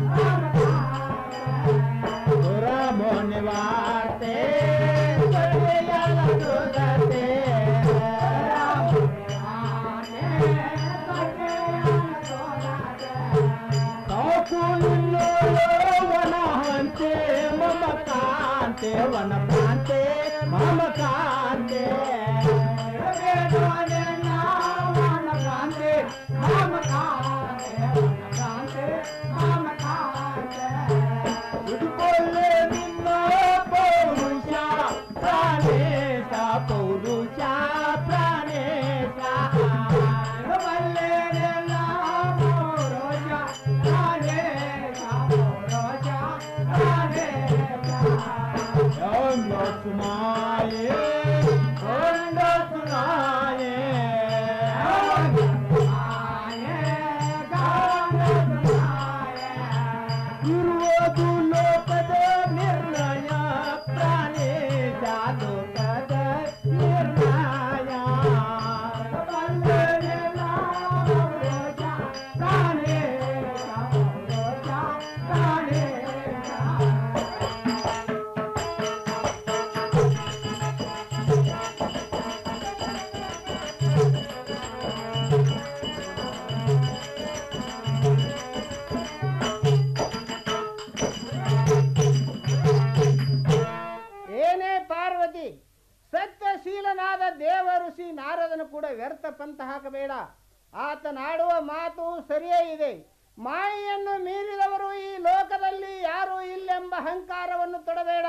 ಮಮಕಾಂತೆ ದುರಮೋನಿ ವಾರ್ತೆ ಸರಿಯಲ್ಲ ದುರತೆ ವನಹಂತೆ ಮಮ ಕಾಂತೆ ವನ ಪ್ರಾಂತೆ ಮಮ ಕಾಂತೆ ವನ ಕಾಂತೆ ಮಮ ಕಾಂತೆ ವನ ಕಾಂತೆ ಮಮ ಕಾಂತೆ ಉಡುಕೊಳ್ಳೆ ನಿನ್ನ ಪೌರುಷ ಪ್ರಾಣೇಶ ಪೌರುಷ ಪ್ರಾಣೇಶ ಬಲ್ಲೆ ನಿನ್ನ ಪೌರುಷ ಪ್ರಾಣೇಶ ಪೌರುಷ ಪ್ರಾಣೇಶ ಒಂದ ಸುನಾಯೇ ಒಂದ ಸುನಾಯೇ ಇರುವುದು ಲೋಕದ ನಿರ್ಣಯ ಪ್ರಾಣೇಶ ಲೋಕದ ನಿರ್ಣಯ ಏನೇ ಪಾರ್ವತಿ ಸತ್ಯಶೀಲನಾದ ದೇವ ಋಷಿ ನಾರದನು ಕೂಡ ವ್ಯರ್ಥ ಪಂಥ ಹಾಕಬೇಡ ಆತನಾಡುವ ಮಾತು ಸರಿಯೇ ಇದೆ ಮಾಯೆಯನ್ನು ಮೀರಿದವರು ಈ ಲೋಕದಲ್ಲಿ ಯಾರೂ ಇಲ್ಲೆಂಬ ಅಹಂಕಾರವನ್ನು ತೊಡಬೇಡ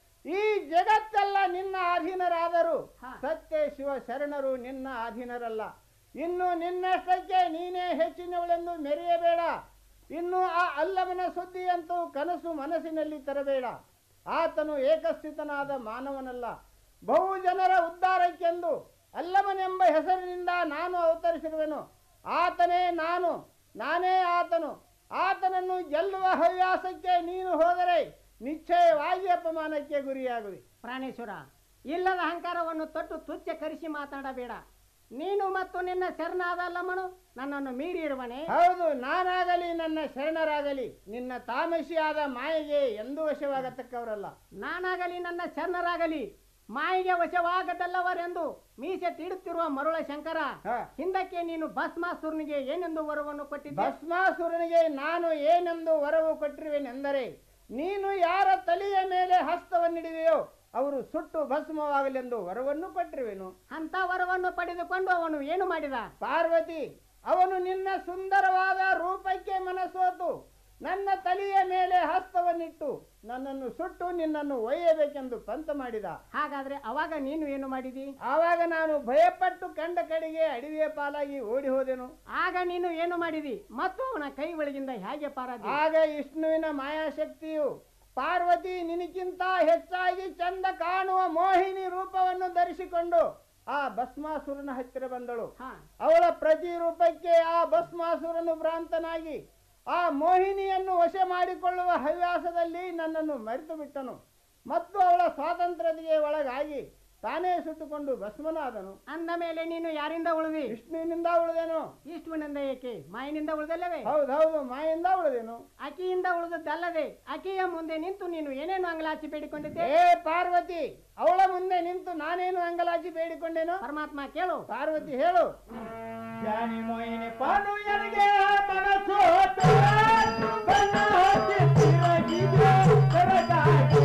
ಈ ಜಗತ್ತೆಲ್ಲ ನಿನ್ನ ಅಧೀನರಾದರು ಸತ್ಯ ಶಿವ ಶರಣರು ನಿನ್ನ ಅಧೀನರಲ್ಲ ಇನ್ನು ನಿನ್ನಷ್ಟಕ್ಕೆ ನೀನೇ ಹೆಚ್ಚಿನವಳೆಂದು ಮೆರೆಯಬೇಡ ಇನ್ನು ಆ ಅಲ್ಲವನ ಸುದ್ದಿಯಂತೂ ಕನಸು ಮನಸ್ಸಿನಲ್ಲಿ ತರಬೇಡ ಆತನು ಏಕಸ್ಥಿತನಾದ ಮಾನವನಲ್ಲ ಬಹು ಜನರ ಉದ್ಧಾರಕ್ಕೆಂದು ಅಲ್ಲಮನೆಂಬ ಹೆಸರಿನಿಂದ ನಾನು ಅವತರಿಸಿರುವೆನು ಆತನೇ ನಾನು ನಾನೇ ಆತನು ಆತನನ್ನು ಗೆಲ್ಲುವ ಹವ್ಯಾಸಕ್ಕೆ ನೀನು ಹೋದರೆ ನಿಶ್ಚಯವಾಗಿ ಅಪಮಾನಕ್ಕೆ ಗುರಿಯಾಗುವೆ ಪ್ರಾಣೇಶ್ವರ ಇಲ್ಲದ ಅಹಂಕಾರವನ್ನು ತೊಟ್ಟು ತುಚ್ಛ ಕರೆಸಿ ಮಾತಾಡಬೇಡ ನೀನು ಮತ್ತು ನಿನ್ನ ಶರಣಾದ ಅಲ್ಲಮ್ಮನು ನನ್ನನ್ನು ಮೀರಿ ಇರುವನೆ ಹೌದು ನಾನಾಗಲಿ ನನ್ನ ಶರಣರಾಗಲಿ ನಿನ್ನ ತಾಮಸಿಯಾದ ಮಾಯೆಗೆ ಎಂದೂ ವಶವಾಗತಕ್ಕವರಲ್ಲ ನಾನಾಗಲಿ ನನ್ನ ಶರಣರಾಗಲಿ ಮಾಯಿಗೆ ವಶವಾಗದಲ್ಲವರೆಂದು ಮೀಸೆ ತೀಡುತ್ತಿರುವ ಮರುಳ ಶಂಕರ ಹಿಂದಕ್ಕೆ ನೀನು ಭಸ್ಮಾಸುರನಿಗೆ ಏನೆಂದು ವರವನ್ನು ಕೊಟ್ಟಿದ್ದೆ ಭಸ್ಮಾಸುರನಿಗೆ ನಾನು ಏನೆಂದು ವರವು ಕೊಟ್ಟಿರುವೆನೆಂದರೆ ನೀನು ಯಾರ ತಲೆಯ ಮೇಲೆ ಹಸ್ತವನ್ನಿಡುವೆಯೋ ಅವರು ಸುಟ್ಟು ಭಸ್ಮವಾಗಲೆಂದು ವರವನ್ನು ಕೊಟ್ಟಿರುವೆನು ಅಂತ ವರವನ್ನು ಪಡೆದುಕೊಂಡು ಅವನು ಏನು ಮಾಡಿದ ಪಾರ್ವತಿ ಅವನು ನಿನ್ನ ಸುಂದರವಾದ ರೂಪಕ್ಕೆ ಮನಸೋತು ನನ್ನ ತಲೆಯ ಮೇಲೆ ಹಸ್ತವನ್ನಿಟ್ಟು ನನ್ನನ್ನು ಸುಟ್ಟು ನಿನ್ನನ್ನು ಒಯ್ಯಬೇಕೆಂದು ಪಂತ ಮಾಡಿದ ಹಾಗಾದ್ರೆ ಅವಾಗ ನೀನು ಏನು ಮಾಡಿದಿ ಆವಾಗ ನಾನು ಭಯಪಟ್ಟು ಕಂಡ ಕಡೆಗೆ ಅಡವಿಯ ಪಾಲಾಗಿ ಓಡಿ ಹೋದೆನು ಆಗ ನೀನು ಏನು ಮಾಡಿದಿ ಮತ್ತು ಅವನ ಕೈ ಒಳಗಿಂದ ಹೇಗೆ ಪಾರಾದ ಆಗ ವಿಷ್ಣುವಿನ ಮಾಯಾಶಕ್ತಿಯು ಪಾರ್ವತಿ ನಿನಗಿಂತ ಹೆಚ್ಚಾಗಿ ಚಂದ ಕಾಣುವ ಮೋಹಿನಿ ರೂಪವನ್ನು ಧರಿಸಿಕೊಂಡು ಆ ಭಸ್ಮಾಸುರನ ಹತ್ತಿರ ಬಂದಳು ಅವಳ ಪ್ರತಿ ರೂಪಕ್ಕೆ ಆ ಭಸ್ಮಾಸುರನು ಭ್ರಾಂತನಾಗಿ ಆ ಮೋಹಿನಿಯನ್ನು ವಶ ಮಾಡಿಕೊಳ್ಳುವ ಹವ್ಯಾಸದಲ್ಲಿ ನನ್ನನ್ನು ಮರೆತು ಬಿಟ್ಟನು ಮತ್ತು ಅವಳ ಸ್ವಾತಂತ್ರ್ಯತೆಗೆ ಒಳಗಾಗಿ ತಾನೇ ಸುಟ್ಟುಕೊಂಡು ಭಸ್ಮನಾದನು ಅಂದ ಮೇಲೆ ನೀನು ಯಾರಿಂದ ಉಳಿದಿ ವಿಷ್ಣುವಿನಿಂದ ಉಳಿದೆನು ವಿಷ್ಣುವಿನಿಂದ ಏಕೆ ಮಾಯನಿಂದ ಉಳಿದಲ್ಲವೇ ಹೌದೌದು ಮಾಯಿಂದ ಉಳಿದೆನು ಅಕಿಯಿಂದ ಉಳಿದದ್ದಲ್ಲದೆ ಅಕಿಯ ಮುಂದೆ ನಿಂತು ನೀನು ಏನೇನು ಅಂಗಲಾಚಿ ಬೇಡಿಕೊಂಡಿದ್ದೆ ಏ ಪಾರ್ವತಿ ಅವಳ ಮುಂದೆ ನಿಂತು ನಾನೇನು ಅಂಗಲಾಚಿ ಬೇಡಿಕೊಂಡೇನು ಪರಮಾತ್ಮ ಕೇಳು ಪಾರ್ವತಿ ಹೇಳು ಜಾನಿ ಮೋಹಿನಿ ಪಾನು ಎನಗೆ ಮನಸ್ಸು ಬಣ್ಣ ಹಚ್ಚಿ ತಿರುಗಿದೆ ಕರಗಾಗೆ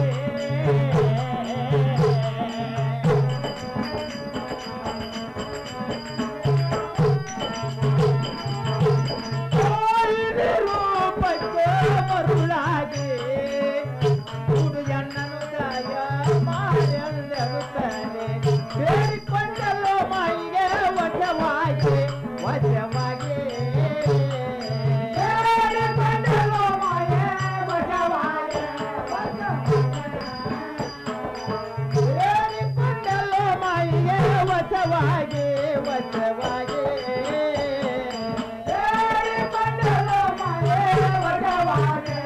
ಕೋಯಿಲೆ ರೂಪಕ್ಕೆ ಮರುಳಾಗಿ ಹುಡುಗಣ್ಣನು ದಯ ಮಾಡೆಂದರುತ್ತಾನೆ ಬೇಡಿಕೊಂಡಲ್ಲೋ ಮಾಯಿಗೆ ವಶವಾಗಿ ವಶವಾಗಿ ಬೇಡಿಕೊಂಡಲ್ಲೋ ಮಾಯೆ ವಶವಾಗಿ ಬೇಡಿಕೊಂಡಲ್ಲೋ ಮಾಯಿಗೆ ವಶವಾಗಿ ವಶವಾಗಿ ಬೇಡಿಕೊಂಡಲ್ಲೋ ಮಾಯೆ ವಶವಾಗಿ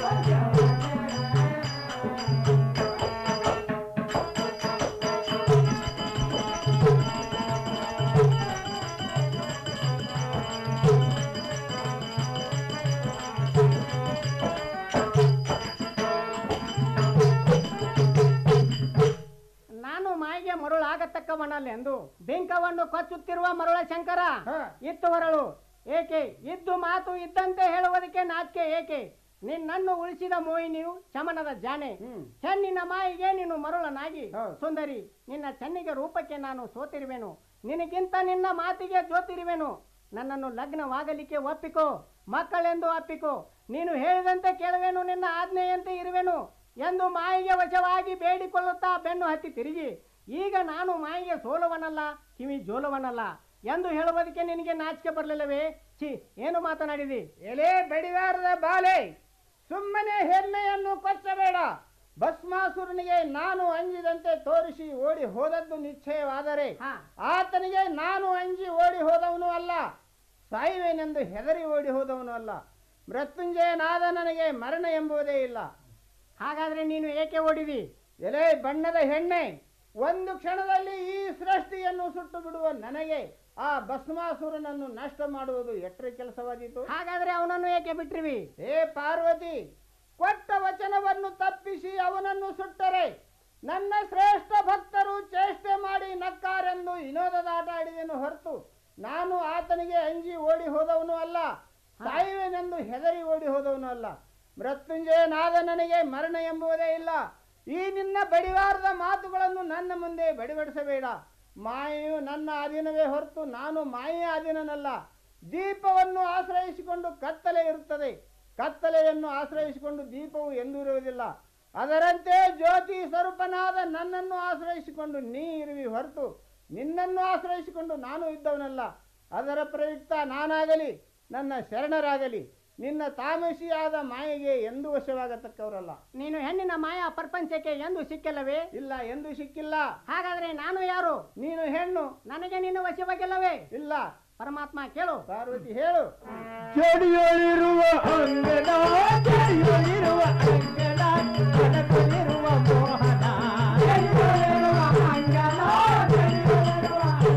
ನಾನು ಮಾಯಿಗೆ ಮರುಳಾಗತಕ್ಕವನಲ್ಲೆಂದು ಬಿಂಕವನ್ನು ಕೊಚ್ಚುತ್ತಿರುವ ಮರುಳ ಶಂಕರ ಇತ್ತು ಹೊರಳು ಏಕೆ ಇದ್ದು ಮಾತು ಇದ್ದಂತೆ ಹೇಳುವುದಕ್ಕೆ ನಾಚಿಕೆ ಏಕೆ ನಿನ್ನನ್ನು ಉಳಿಸಿದ ಮೋಹಿನಿಯು ಶಮನದ ಜಾನೆ ಚೆನ್ನಿನ ಮಾಯಿಗೆ ನೀನು ಮರುಳನಾಗಿ ಸುಂದರಿ ನಿನ್ನ ಚೆನ್ನಿಗೆ ರೂಪಕ್ಕೆ ನಾನು ಸೋತಿರುವೆನು ನಿನಗಿಂತ ನಿನ್ನ ಮಾತಿಗೆ ಜೋತಿರುವೆನು ನನ್ನನ್ನು ಲಗ್ನವಾಗಲಿಕ್ಕೆ ಒಪ್ಪಿಕೋ ಮಕ್ಕಳೆಂದು ಅಪ್ಪಿಕೋ ನೀನು ಹೇಳಿದಂತೆ ಕೇಳುವೆನು ನಿನ್ನ ಆಜ್ಞೆಯಂತೆ ಇರುವೆನು ಎಂದು ಮಾಯಿಗೆ ವಶವಾಗಿ ಬೇಡಿಕೊಳ್ಳುತ್ತಾ ಬೆನ್ನು ಹತ್ತಿ ತಿರುಗಿ ಈಗ ನಾನು ಮಾಯಿಗೆ ಸೋಲುವನಲ್ಲ ಕಿವಿ ಜೋಲುವನಲ್ಲ ಎಂದು ಹೇಳುವುದಕ್ಕೆ ನಿನಗೆ ನಾಚಿಕೆ ಬರಲಿಲ್ಲವೇ ಛಿ ಏನು ಮಾತನಾಡಿದಿ ಎಲೆ ಬಡಿವಾರದ ಬಾಲೆ ಸುಮ್ಮನೆ ಹೆಮ್ಮೆಯನ್ನು ಕೊಚ್ಚಬೇಡ ಭಸ್ಮಾಸುರನಿಗೆ ನಾನು ಅಂಜಿದಂತೆ ತೋರಿಸಿ ಓಡಿ ಹೋದದ್ದು ನಿಶ್ಚಯವಾದರೆ ಆತನಿಗೆ ನಾನು ಅಂಜಿ ಓಡಿ ಹೋದವನು ಅಲ್ಲ ಸಾಯುವೆನೆಂದು ಹೆದರಿ ಓಡಿ ಹೋದವನು ಅಲ್ಲ ಮೃತ್ಯುಂಜಯನಾದ ನನಗೆ ಮರಣ ಎಂಬುದೇ ಇಲ್ಲ ಹಾಗಾದ್ರೆ ನೀನು ಏಕೆ ಓಡಿದಿ ಎಲೆ ಬಣ್ಣದ ಹೆಣ್ಣೆ ಒಂದು ಕ್ಷಣದಲ್ಲಿ ಈ ಸೃಷ್ಟಿಯನ್ನು ಸುಟ್ಟು ಬಿಡುವ ನನಗೆ ಆ ಭಸ್ಮಾಸುರನನ್ನು ನಷ್ಟ ಮಾಡುವುದು ಎಟ್ಟರೆ ಕೆಲಸವಾದೀತು ಹಾಗಾದ್ರೆ ಅವನನ್ನು ಏಕೆ ಬಿಟ್ರಿವಿ ಹೇ ಪಾರ್ವತಿ ಕೊಟ್ಟ ವಚನವನ್ನು ತಪ್ಪಿಸಿ ಅವನನ್ನು ಸುಟ್ಟರೆ ನನ್ನ ಶ್ರೇಷ್ಠ ಭಕ್ತರು ಚೇಷ್ಟೆ ಮಾಡಿ ನಕ್ಕಾರೆಂದು ವಿನೋದದ ಆಟ ಆಡಿದೆನು ಹೊರತು ನಾನು ಆತನಿಗೆ ಅಂಜಿ ಓಡಿ ಹೋದವನು ಅಲ್ಲ ಸಾಯುವೆನೆಂದು ಹೆದರಿ ಓಡಿ ಹೋದವನು ಅಲ್ಲ ಮೃತ್ಯುಂಜಯನಾದ ನನಗೆ ಮರಣ ಎಂಬುವುದೇ ಇಲ್ಲ ಈ ನಿನ್ನ ಬಡಿವಾರದ ಮಾತುಗಳನ್ನು ನನ್ನ ಮುಂದೆ ಬಡಿಬಡಿಸಬೇಡ ಮಾಯೆಯು ನನ್ನ ಅಧೀನವೇ ಹೊರತು ನಾನು ಮಾಯೆಯ ಅಧೀನನಲ್ಲ ದೀಪವನ್ನು ಆಶ್ರಯಿಸಿಕೊಂಡು ಕತ್ತಲೆ ಇರುತ್ತದೆ ಕತ್ತಲೆಯನ್ನು ಆಶ್ರಯಿಸಿಕೊಂಡು ದೀಪವು ಎಂದೂ ಇರುವುದಿಲ್ಲ ಅದರಂತೆ ಜ್ಯೋತಿ ಸ್ವರೂಪನಾದ ನನ್ನನ್ನು ಆಶ್ರಯಿಸಿಕೊಂಡು ನೀ ಇರುವಿ ಹೊರತು ನಿನ್ನನ್ನು ಆಶ್ರಯಿಸಿಕೊಂಡು ನಾನು ಇದ್ದವನಲ್ಲ ಅದರ ಪ್ರಯುಕ್ತ ನಾನಾಗಲಿ ನನ್ನ ಶರಣರಾಗಲಿ ನಿನ್ನ ತಾಮಸಿಯಾದ ಮಾಯೆಗೆ ಎಂದೂ ವಶವಾಗತಕ್ಕವರಲ್ಲ ನೀನು ಹೆಣ್ಣಿನ ಮಾಯ ಪ್ರಪಂಚಕ್ಕೆ ಎಂದು ಸಿಕ್ಕಿಲ್ಲವೇ ಇಲ್ಲ ಎಂದು ಸಿಕ್ಕಿಲ್ಲ ಹಾಗಾದ್ರೆ ನಾನು ಯಾರು ನೀನು ಹೆಣ್ಣು ನನಗೆ ನೀನು ವಶವಾಗಿಲ್ಲವೇ ಇಲ್ಲ ಪರಮಾತ್ಮ ಕೇಳು ಪಾರ್ವತಿ ಹೇಳು ಜಡಿಯೊಳಿರುವ ಅಂಗನ ಜಡಿಯೊಳಿರುವ ಅಂಗನ ಕನಕಲಿರುವ ಮೋಹನ ಜಡಿಯೊಳಿರುವ ಅಂಗನ ಜಡಿಯೊಳಿರುವ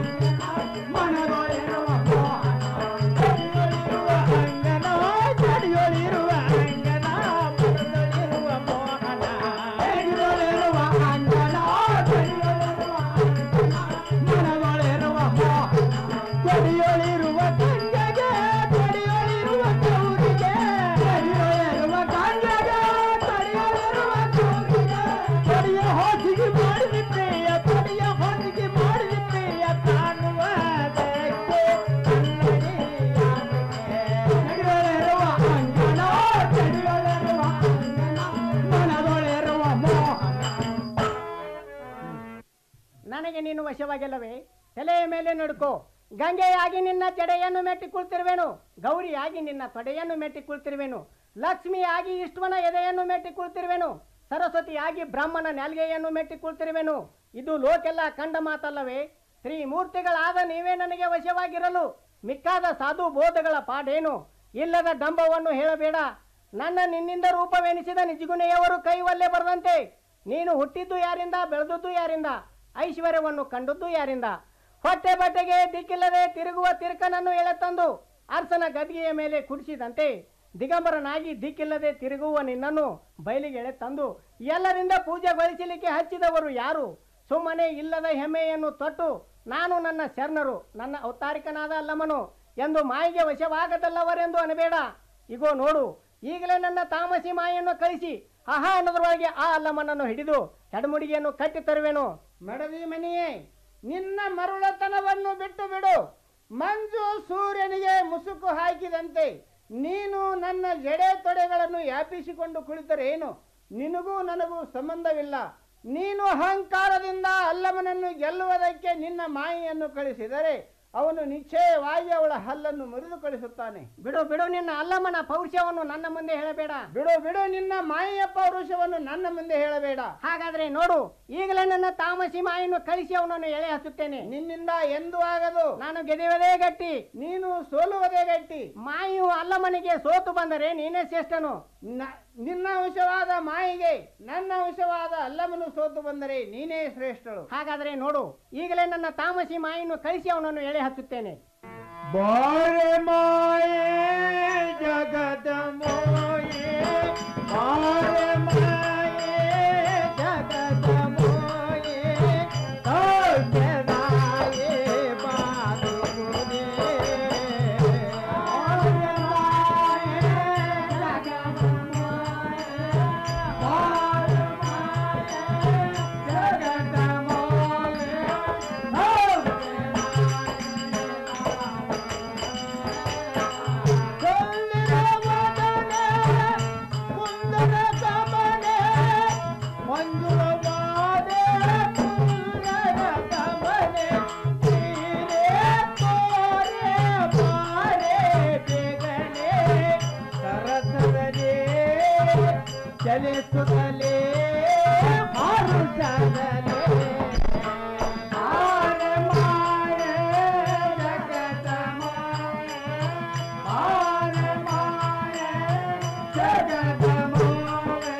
ಅಂಗನ ಮನದೊಳಿರುವ ಮೋಹನ ಜಡಿಯೊಳಿರುವ ಅಂಗನ ಜಡಿಯೊಳಿರುವ ಅಂಗನ ಮನದೊಳಿರುವ ಮೋಹನ ಜಡಿಯೊಳಿರುವ ಅಂಗನ ಜಡಿಯೊಳಿರುವ ಅಂಗನ ಮನದೊಳಿರುವ ಮೋಹನ ಜಡಿಯೊಳಿರುವ ಗಂಗೆಗೆ ಜಡಿಯೊಳಿರುವ ಗೌರಿಗೆ ಜಡಿಯೊಳಿರುವ ಗಂಗೆಗೆ ಜಡಿಯೊಳಿರುವ ಗೌರಿಗೆ ಜಡಿಯ ಹೋಸಿಗೆ ಮಾಡಿದ ಪ್ರಿಯ ಜಡಿಯ ಹೋಸಿಗೆ ಮಾಡಿದ ಪ್ರಿಯ ಕಾಣುವ ಬೆಳಕೆ ಜಡಿಯೊಳಿರುವ ಅಂಗನ ಜಡಿಯೊಳಿರುವ ಅಂಗನ ಮನದೊಳಿರುವ ಮೋಹನ ನನಗೆ ನೀನು ವಶವಾಗಿಲ್ಲವೇ ತಲೆಯ ಮೇಲೆ ನಡ್ಕೋ ಗಂಗೆಯಾಗಿ ನಿನ್ನ ಜಡೆಯನ್ನು ಮೆಟ್ಟಿ ಕುಳಿತಿರುವೆನು ಗೌರಿಯಾಗಿ ನಿನ್ನ ತೊಡೆಯನ್ನು ಮೆಟ್ಟಿ ಕುಳಿತಿರುವೆನು ಲಕ್ಷ್ಮಿಯಾಗಿ ಇಷ್ಟವನ ಎದೆಯನ್ನು ಮೆಟ್ಟಿ ಕುಳಿತಿರುವೆನು ಸರಸ್ವತಿಯಾಗಿ ಬ್ರಹ್ಮನ ನೆಲ್ಗೆಯನ್ನು ಮೆಟ್ಟಿ ಕುಳಿತಿರುವೆನು ಇದು ಲೋಕೆಲ್ಲ ಕಂಡ ಮಾತಲ್ಲವೇ ತ್ರಿಮೂರ್ತಿಗಳಾದ ನೀವೇ ನನಗೆ ವಶವಾಗಿರಲು ಮಿಕ್ಕಾದ ಸಾಧು ಬೋಧಗಳ ಪಾಡೇನು ಇಲ್ಲದ ಡಂಬವನ್ನು ಹೇಳಬೇಡ ನನ್ನ ನಿನ್ನಿಂದ ರೂಪವೆನಿಸಿದ ನಿಜಗುಣೆಯವರು ಕೈವಲ್ಲೇ ಬರದಂತೆ ನೀನು ಹುಟ್ಟಿದ್ದು ಯಾರಿಂದ ಬೆಳೆದದ್ದು ಯಾರಿಂದ ಐಶ್ವರ್ಯವನ್ನು ಕಂಡದ್ದು ಯಾರಿಂದ ಹೊಟ್ಟೆ ಬಟ್ಟೆಗೆ ದಿಕ್ಕಿಲ್ಲದೆ ತಿರುಗುವ ತಿರುಕನನ್ನು ಎಳೆತಂದು ಅರಸನ ಗದಿಗೆಯ ಮೇಲೆ ಕುಡಿಸಿದಂತೆ ದಿಗಂಬರನಾಗಿ ದಿಕ್ಕಿಲ್ಲದೆ ತಿರುಗುವ ನಿನ್ನನ್ನು ಬಯಲಿಗೆ ಎಳೆ ತಂದು ಎಲ್ಲರಿಂದ ಪೂಜೆಗೊಳಿಸಲಿಕ್ಕೆ ಹಚ್ಚಿದವರು ಯಾರು ಸುಮ್ಮನೆ ಇಲ್ಲದ ಹೆಮ್ಮೆಯನ್ನು ತೊಟ್ಟು ನಾನು ನನ್ನ ಶರಣರು ನನ್ನ ಅವತಾರಿಕನಾದ ಅಲ್ಲಮನು ಎಂದು ಮಾಯಿಗೆ ವಶವಾಗದಲ್ಲವರೆಂದು ಅನಬೇಡ ಇಗೋ ನೋಡು ಈಗಲೇ ನನ್ನ ತಾಮಸಿ ಮಾಯನ್ನು ಕಳಿಸಿ ಆಹಾ ಅನ್ನೋದ್ರೊಳಗೆ ಆ ಅಲ್ಲಮ್ಮನನ್ನು ಹಿಡಿದು ಹೆಡಮುಡಿಗೆಯನ್ನು ಕಟ್ಟಿ ತರುವೆನು ಮಡದಿ ಮನಿಯೇ ನಿನ್ನ ಮರುಳತನವನ್ನು ಬಿಟ್ಟು ಬಿಡು ಮಂಜು ಸೂರ್ಯನಿಗೆ ಮುಸುಕು ಹಾಕಿದಂತೆ ನೀನು ನನ್ನ ಜಡೆ ತೊಡೆಗಳನ್ನು ಯಾಪಿಸಿಕೊಂಡು ಕುಳಿತರೆ ಏನು ನಿನಗೂ ನನಗೂ ಸಂಬಂಧವಿಲ್ಲ ನೀನು ಅಹಂಕಾರದಿಂದ ಅಲ್ಲಮನನ್ನು ಗೆಲ್ಲುವುದಕ್ಕೆ ನಿನ್ನ ಮಾಯಿಯನ್ನು ಕಳಿಸಿದರೆ ಅವನು ನಿಶ್ಚಯವಾಗಿ ಅವಳ ಹಲ್ಲನ್ನು ಮುರಿದು ಕಳಿಸುತ್ತಾನೆ ಬಿಡು ಬಿಡು ನಿನ್ನ ಅಲ್ಲಮ್ಮನ ಪೌರುಷವನ್ನು ನನ್ನ ಮುಂದೆ ಹೇಳಬೇಡ ಬಿಡು ಬಿಡು ನಿನ್ನ ಮಾಯಿಯ ಪೌರುಷವನ್ನು ನನ್ನ ಮುಂದೆ ಹೇಳಬೇಡ ಹಾಗಾದ್ರೆ ನೋಡು ಈಗಲೇ ನನ್ನ ತಾಮಸಿ ಮಾಯನ್ನು ಕಳಿಸಿ ಅವನನ್ನು ಎಳೆ ಹಚ್ಚುತ್ತೇನೆ ನಿನ್ನಿಂದ ಎಂದು ಆಗದು ನಾನು ಗೆದೆಯುವುದೇ ಗಟ್ಟಿ ನೀನು ಸೋಲುವುದೇ ಗಟ್ಟಿ ಮಾಯು ಅಲ್ಲಮ್ಮನಿಗೆ ಸೋತು ಬಂದರೆ ನೀನೇ ಶ್ರೇಷ್ಠನು ನ- ನಿನ್ನ ಅಂಶವಾದ ಮಾಯಿಗೆ ನನ್ನ ಅಂಶವಾದ ಅಲ್ಲಮನು ಸೋತು ಬಂದರೆ ನೀನೇ ಶ್ರೇಷ್ಠಳು ಹಾಗಾದ್ರೆ ನೋಡು ಈಗಲೇ ನನ್ನ ತಾಮಸಿ ಮಾಯನ್ನು ಕಳಿಸಿ ಅವನನ್ನು ಎಳೆ ಹಚ್ಚುತ್ತೇನೆ ಬಾರೆ ಮಾಯೆ ಜಗದ ಮೋಯೆ ಬಾರೆ ಮಾಯೆ ಜಗದ ಮೋಯೆ ಕೌಶಲಾಯೆ ಬಾಲುಗುರೆ ಬಾರೆ ಮಾಯೆ ಜಗದ ಮೋಯೆ ಬಾರೆ ಮಾಯೆ ಜಗದ ಮೋಯೆ ಚಲಿಸುತ್ತಲೇ ಮಾರುತ್ತಲೇ ಮಾರೆ ಮಾರೆ ಜಗದ ಮಾರೆ ಮಾರೆ ಮಾರೆ ಜಗದ ಮಾರೆ